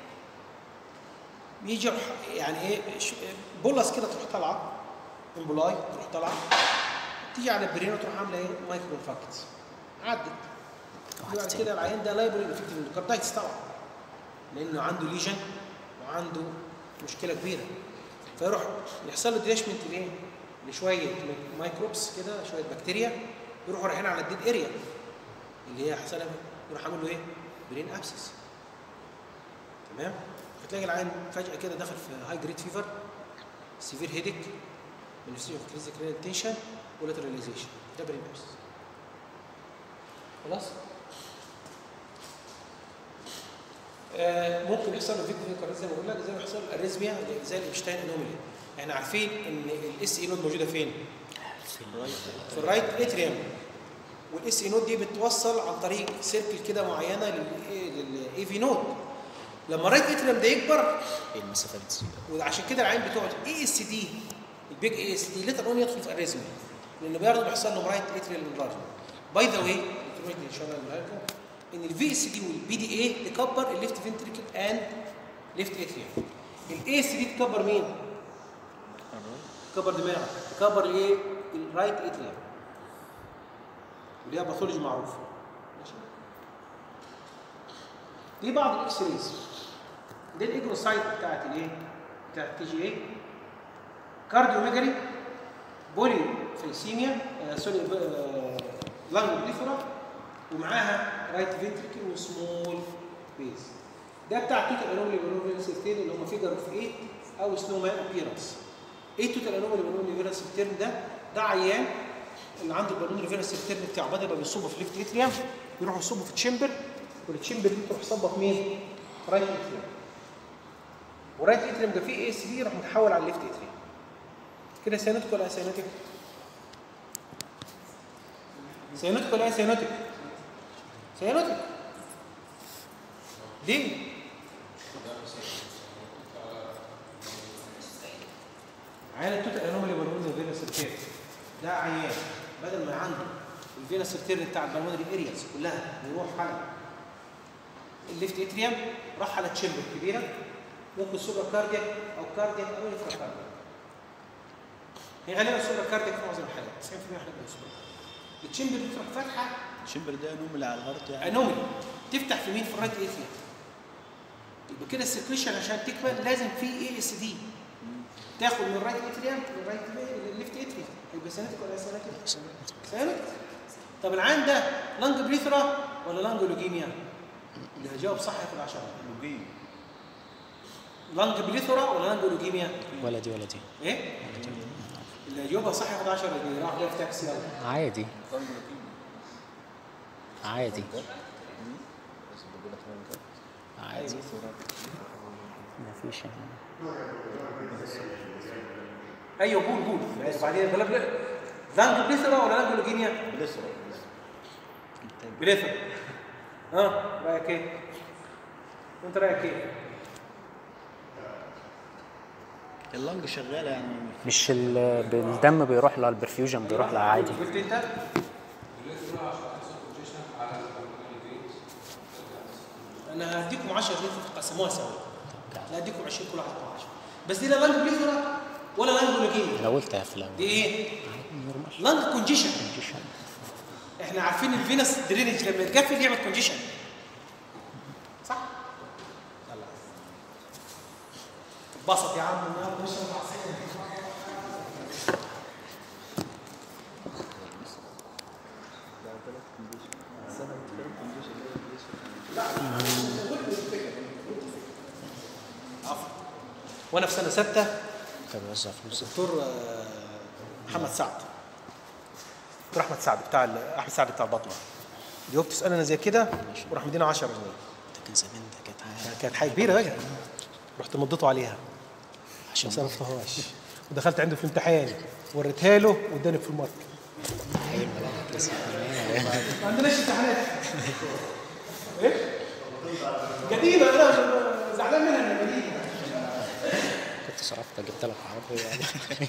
بيجي يعني ايه ش- بولس كده تروح طالعه امبولاي تروح طالعه تيجي على البرين وتروح عامله ايه مايكرو انفاركتس عدت بعد كده العيان ده لايبل انفكتيف اندوكاردايتس طبعا لانه عنده ليجن وعنده مشكله كبيره فيروح يحصل له ديشمنت لايه؟ لشويه مايكروبس كده شويه بكتيريا يروحوا رايحين على الديد اريا اللي هي حصل يروح عامل له ايه؟ برين ابسس تمام؟ فتلاقي العيان فجاه كده دخل في هاي جريد فيفر سيفير هيدك منستيريو كريزيكال تنشن ولاتراليزيشن ده برين ابسس خلاص؟ آه، ممكن يحصل له فيكو فيكو زي ما بقول لك زي ما يحصل له اريزميا زي الابشتاين انوميلي احنا عارفين ان الاس اي نود موجوده فين؟ في الرايت اتريوم والاس اي نود دي بتوصل عن طريق سيركل كده معينه للاي في نود لما الرايت اتريوم ده يكبر ايه المسافه بتزيد وعشان كده العين بتوع الاي اس دي البيج اي اس دي ليتر اون يدخل في الاريزميا لانه برضه بيحصل له رايت اتريال انلارجمنت باي ذا واي انفورميشن ان شاء الله نقولها لكم ان الفي اس دي والبي دي اي تكبر الليفت فنتريكل اند ليفت اتريوم الاي اس دي تكبر مين؟ تكبر دماغك تكبر الايه؟ الرايت اتريوم وليها باثولوجي معروفه ماشي دي بعض الاكس ريز دي الايجروسايت بتاعت الايه؟ بتاعت تي جي اي كارديوميجالي بولي فيسيميا آه سوري آه لانج بليفرا ومعاها رايت فنتريكل وسمول بيز ده بتاع توتال انومالي بنومالي سيرتين اللي هم فيجر اوف 8 او سنو مان ابييرنس ايه توتال انومالي بنومالي فيروس سيرتين ده ده عيان اللي عنده البالون فيروس سيرتين بتاعه بدل ما بيصبه في ليفت اتريوم يروحوا يصبوا في تشامبر والتشامبر دي تروح صبه في مين؟ رايت اتريوم ورايت اتريوم ده فيه اي اس بي راح متحول على الليفت اتريوم كده سيانوتك ولا سيانوتك؟ سيانوتك ولا سيانوتك؟ سيانوتك ليه؟ عيان التوتال انومالي بالمونري فينا سيرتير ده عيان بدل ما عنده الفينا سيرتير بتاع البالمونري ارياز كلها يروح على الليفت اتريوم راح على تشامبر كبيره ممكن سوبر كاردياك او كاردياك او انفرا كاردياك هي غالبا سوبر كاردياك في معظم الحالات 90% احنا بنسوبر التشامبر دي تروح فاتحه الشمبر ده نوم على الهارت يعني انومي تفتح في مين في الرايت اتريوم يبقى كده السكريشن عشان تكمل لازم في اي اس دي تاخد من الرايت اتريوم للرايت للليفت اتريوم يبقى سنتك ولا سنتك؟ سنتك طب العين ده لانج بريثرا ولا لانج لوجيميا؟ اللي هيجاوب صح ياخد 10 لوجين لانج بريثرا ولا لانج لوجيميا؟ ولا دي ولا دي ايه؟ اللي هيجاوبها صح ياخد 10 جنيه راح جاي في تاكسي يلا عادي عادي عادي مفيش يعني. ايوه قول قول وبعدين بلا بلا لانج بريثرا ولا لانج لوجيميا؟ بلسرة بريثرا ها رايك ايه؟ وانت رايك ايه؟ اللنج شغالة يعني مش ال- بالدم بيروح لها البرفيوجن بيروح لها عادي قلت انت؟ انا هديكم 10 جنيه تقسموها سوا لا هديكم 20 كل واحد 10 بس دي لا لانج بريثرا ولا لانج لوجيميا انا قلتها في الاول دي ايه؟ نورمال لانج كونجيشن كونديشن. احنا عارفين الفينس درينج لما يتقفل يعمل كونجيشن صح؟ يلا اتبسط يا عم النهارده نشرب عصير عفوا وانا في سنه سته طب وزع فلوس الدكتور آه، محمد سعد دكتور احمد سعد بتاع ال- احمد سعد بتاع البطنه جاوبت سؤال انا زي كده وراح مدينا 10 جنيه ده كان زمان ده كانت حاجة- كانت حاجه كبيره بقى رحت مضيته عليها عشان ما صرفتهاش ودخلت عنده في الامتحان وريتها له واداني في المارك أيام ما كانت لسه زمان. ما عندناش امتحانات ايه؟ قديمه انا زعلان منها انها قديمه كنت صرفت جبت لك عربية يعني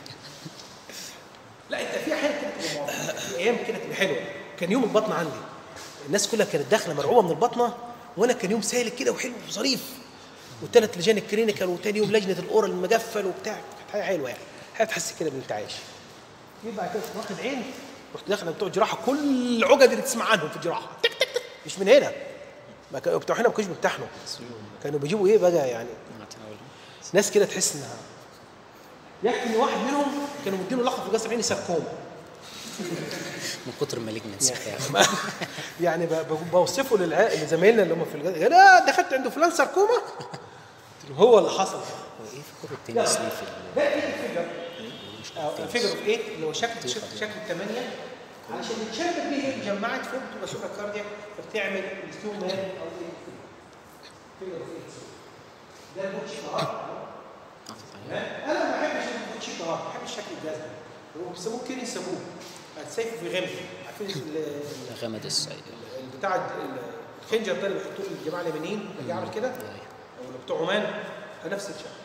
لا انت في احيان كده بتبقى مواقف. في ايام كده تبقى حلوه كان يوم البطنه عندي الناس كلها كانت داخله مرعوبه من البطنه وانا كان يوم سالك كده وحلو وظريف والثلاث لجان الكلينيكال وتاني يوم لجنه الاورال المجفل وبتاع كانت حاجه حلوه يعني حاجه تحس كده بالانتعاش يبقى كده واخد عين رحت داخل بتوع الجراحه كل العقد اللي تسمع عنهم في الجراحه تك تك تك مش من هنا ما كانوا بتوع هنا ما كانوش بيمتحنوا كانوا بيجيبوا ايه بقى يعني ناس كده تحس انها يكفي ان واحد منهم كانوا مدينه لقب في قصر عيني ساركوما من كتر المالجنس بتاعه يعني ب- ب- بوصفه للع- لزمايلنا اللي هم في الجهاز لا دخلت عنده فلان ساركوما قلت له هو اللي حصل هو ايه فكرة التنس ليه في ال- ده ايه الفيجر الفيجر اوف 8 اللي هو شكل شكل شكل 8 علشان الشكل دي هي اتجمعت فوق تبقى سوبر كاردياك فبتعمل ستون مان او ايه فيجر اوف 8 ده البوتش طهاره انا ما بحبش البوتش طهاره بحب الشكل الجذري هو بيسموه كيري يسموه هتسيفه في غمه عارفين ال- غمد السيد بتاع ال- الخنجر ده اللي بيحطوه للجماعه اليمنيين اللي يعمل كده او اللي بتوع عمان ده نفس الشكل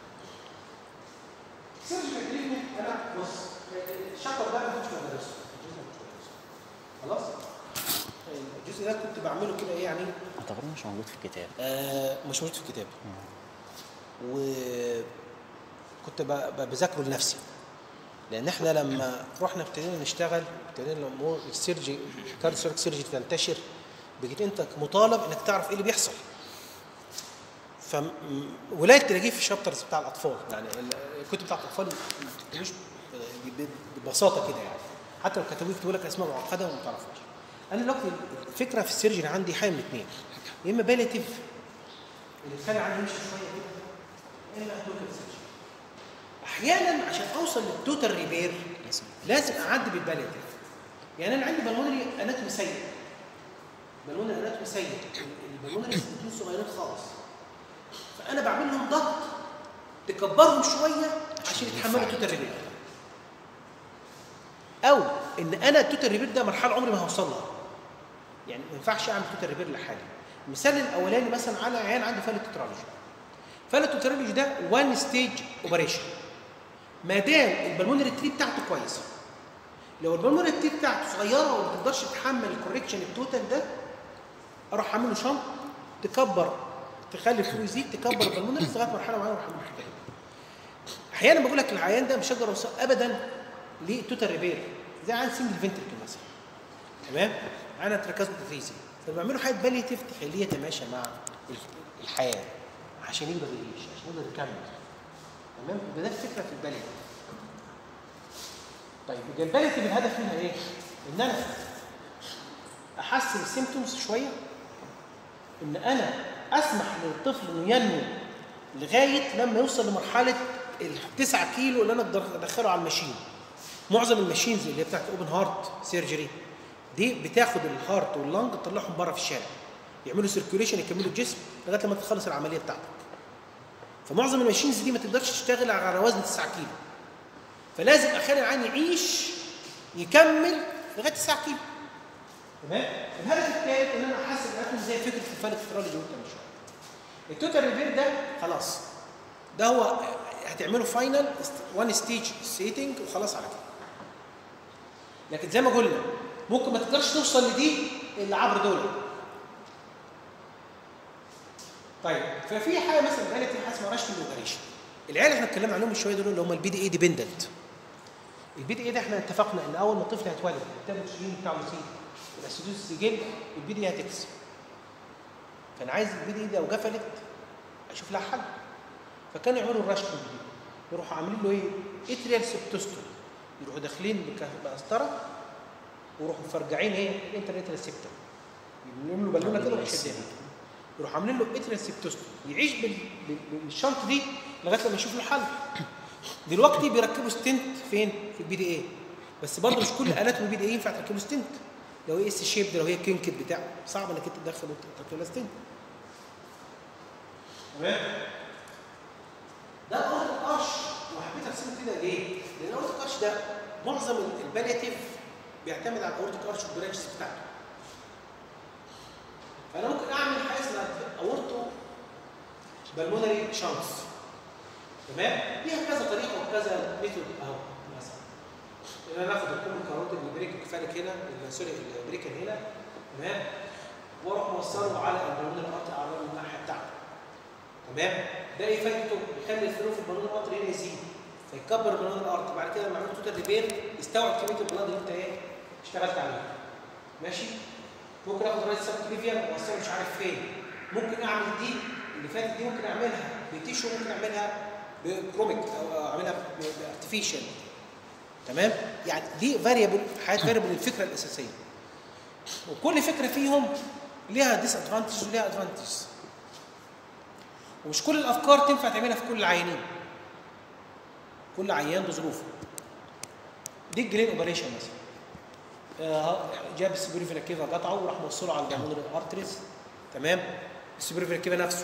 سيرجيكال تريتمنت انا بص الشطر ده ما كنتش بدرسه خلاص الجزء ده كنت بعمله كده ايه يعني اعتبره مش موجود في الكتاب آه مش موجود في الكتاب وكنت ب- ب- بذاكره لنفسي لان احنا لما رحنا ابتدينا نشتغل ابتدينا الامور السيرجي كارديو سيرجي تنتشر بقيت انت مطالب انك تعرف ايه اللي بيحصل ف ولايه تلاقيه في الشابترز بتاع الاطفال يعني ال- الكتب بتاع الاطفال ما بتكتبوش ب- ب- ببساطه كده يعني حتى لو كتبوه يكتبوا لك اسماء معقده وما تعرفهاش انا دلوقتي الفكره في السيرجري عندي حاجه من اثنين يا اما باليتيف اللي تخلي عندي يمشي شويه كده يا اما توتال سيرجري احيانا عشان اوصل للتوتال ريبير لازم لازم اعدي بالباليتيف يعني انا عندي بالمونري اناتومي سيء بالمونري اناتومي سيء البالمونري الاثنين صغيرين خالص فانا بعمل لهم ضغط تكبرهم شويه عشان يتحملوا التوتال ريبير او ان انا التوتال ريبير ده مرحله عمري ما هوصل لها يعني ما ينفعش اعمل توتال ريبير لحالي المثال الاولاني مثلا على عيان عنده فالة توترالوجي فالة توترالوجي ده وان ستيج اوبريشن ما دام البلمونري تري بتاعته كويسه لو البلمونري تري بتاعته صغيره وما تقدرش تتحمل الكوريكشن التوتال ده اروح اعمل له شنط تكبر تخلي الفلو يزيد تكبر البلمونري لغايه مرحله معينه واروح اعمل حاجه احيانا بقول لك العيان ده مش هقدر اوصل ابدا للتوتال ريبير زي عيان سنجل فنتركل مثلا تمام انا تركز متفيزي فبعمله حاجه باليتيف تخليه يتماشى مع الحياه عشان يقدر يعيش عشان يقدر يكمل تمام يبقى ده الفكره في الباليتيف طيب يبقى الباليتيف الهدف منها ايه؟ ان انا احسن السيمتومز شويه ان انا اسمح للطفل انه ينمو لغايه لما يوصل لمرحله التسعة كيلو اللي انا اقدر ادخله على الماشين معظم الماشينز اللي هي بتاعت اوبن هارت سيرجري دي بتاخد الهارت واللنج تطلعهم بره في الشارع يعملوا سيركيوليشن يكملوا الجسم لغايه لما تخلص العمليه بتاعتك فمعظم الماشينز دي ما تقدرش تشتغل على وزن 9 كيلو فلازم اخلي العين يعيش يكمل لغايه 9 كيلو تمام الهدف الثالث ان انا احسن الاكل زي فكره الفالك سترولوجي وانت مش التوتال ريبير ده خلاص ده هو هتعمله فاينل وان ستيج سيتنج وخلاص على كده لكن زي ما قلنا ممكن ما تقدرش توصل لدي الا عبر دول طيب ففي حاجه مثلا قالت حاجه اسمها رشد الاوبريشن العيال اللي احنا اتكلمنا عنهم من شويه دول اللي هم البي دي اي ديبندنت البي دي اي ده احنا اتفقنا ان اول ما الطفل هيتولد التابلت الجين بتاعه يزيد الاسيدوز سجل البي دي اي هتكسب فانا عايز البي دي اي لو قفلت اشوف لها حل فكانوا يعملوا الرشد الجديد يروحوا عاملين له ايه؟ اتريال سبتوستوم يروحوا داخلين بك- بقسطره ويروحوا مفرجعين ايه؟ الانترنت سيبتوم يعملوا له بالونه كده ويروحوا شادينها يروحوا عاملين له اتريال سبتوستوم يعيش بال- بال- بالشنط دي لغايه لما يشوف له حل دلوقتي بيركبوا ستنت فين؟ في البي دي اي بس برضه مش كل الات البي دي اي ينفع تركبوا ستنت لو هي اس شيب لو هي كينكت بتاع صعب انك انت تدخل وتركب لها ستنت تمام ده الاورتيك ارش وحبيت ارسمه كده ليه؟ لان الاورتيك ارش ده معظم البالياتيف بيعتمد على الاورتيك ارش والبرانشز بتاعته فانا ممكن اعمل حاجه اسمها اورتو بالمونري شانس تمام؟ ليها كذا طريقه وكذا ميثود اهو مثلا ان انا اخد الكومن كاروتيد البريك الكفالك هنا ال- سوري البريكن هنا تمام؟ واروح موصله على البالمونري ارتر على الناحيه بتاعته تمام ده ايه فايدته يخلي الفلو في البالون الارتر هنا يزيد فيكبر البالون الارتر بعد كده لما عملت توتال ريبير يستوعب كميه البلاد اللي انت ايه اشتغلت عليها ماشي ممكن اخد رايت سب كليفيان واوصله مش عارف فين ممكن اعمل دي اللي فاتت دي ممكن اعملها بتيشو ممكن اعملها بكروميك او اعملها بارتفيشال تمام يعني دي فاريبل حاجات فاريبل الفكره الاساسيه وكل فكره فيهم ليها ديس ادفانتج وليها ادفانتج ومش كل الافكار تنفع تعملها في كل العيانين كل عيان بظروفه دي الجرين اوبريشن مثلا آه، جاب السبريفيلا كيفا قطعه وراح موصله على البلمونري ارتريز تمام السبريفيلا كيفا نفسه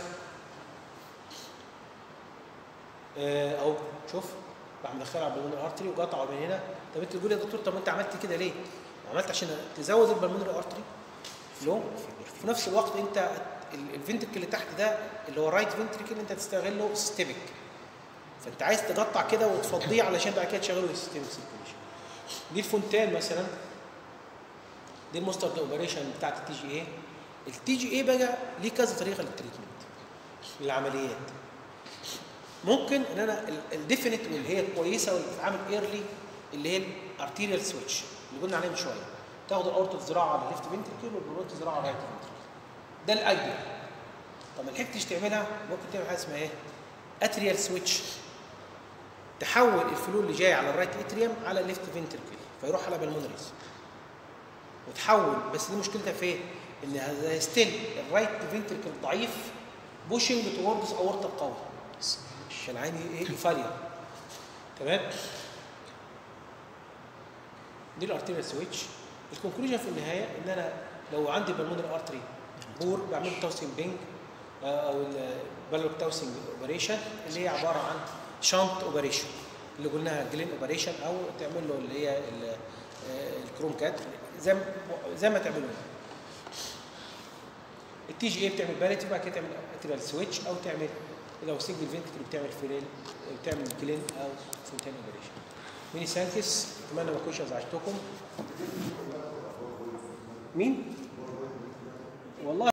آه، اهو شوف راح مدخله على البلمونري ارتري وقطعه من هنا طب انت تقول يا دكتور طب انت عملت كده ليه؟ عملت عشان تزود البلمونري ارتري فلو في نفس الوقت انت ال- الفنتركل اللي تحت ده اللي هو الرايت فنتركل انت تستغله سيستميك فانت عايز تقطع كده وتفضيه علشان بعد كده تشغله سيستميك سيركيوليشن دي الفونتان مثلا دي المسترد اوبريشن بتاعت التي جي اي التي جي اي بقى ليه كذا طريقه للتريتمنت للعمليات ممكن ان انا الديفينيت واللي هي كويسه واللي بتتعامل ايرلي اللي هي الارتيريال سويتش اللي قلنا عليه من شويه تاخد الاورتو الزراعه على الليفت فنتركل والبروت الزراعه على الرايت فنتركل ده الايديال طب ما لحقتش تعملها ممكن تعمل حاجه اسمها ايه؟ اتريال سويتش تحول الفلو اللي جاي على الرايت اتريوم على الليفت فنتركل فيروح على بالمونريز وتحول بس دي مشكلتها في ايه؟ ان هذا ستيل الرايت فنتركل ضعيف بوشنج توردز اورتا قوي عشان عيني ايه يفاليا تمام دي الارتيريال سويتش الكونكلوجن في النهايه ان انا لو عندي بالمونري ارتري بور بعمل توسين بينج او البالوك توسين اوبريشن اللي هي عباره عن شانت اوبريشن اللي قلناها جلين اوبريشن او تعمل له اللي هي ال- آه، الكروم كات زي ما زي ما تعملوا التي جي اي بتعمل باليتي وبعد كده تعمل اتريال سويتش او تعمل لو سنجل فينتكل بتعمل فيريل بتعمل كلين او سنتين اوبريشن ميني سانكس اتمنى ما اكونش ازعجتكم مين؟ والله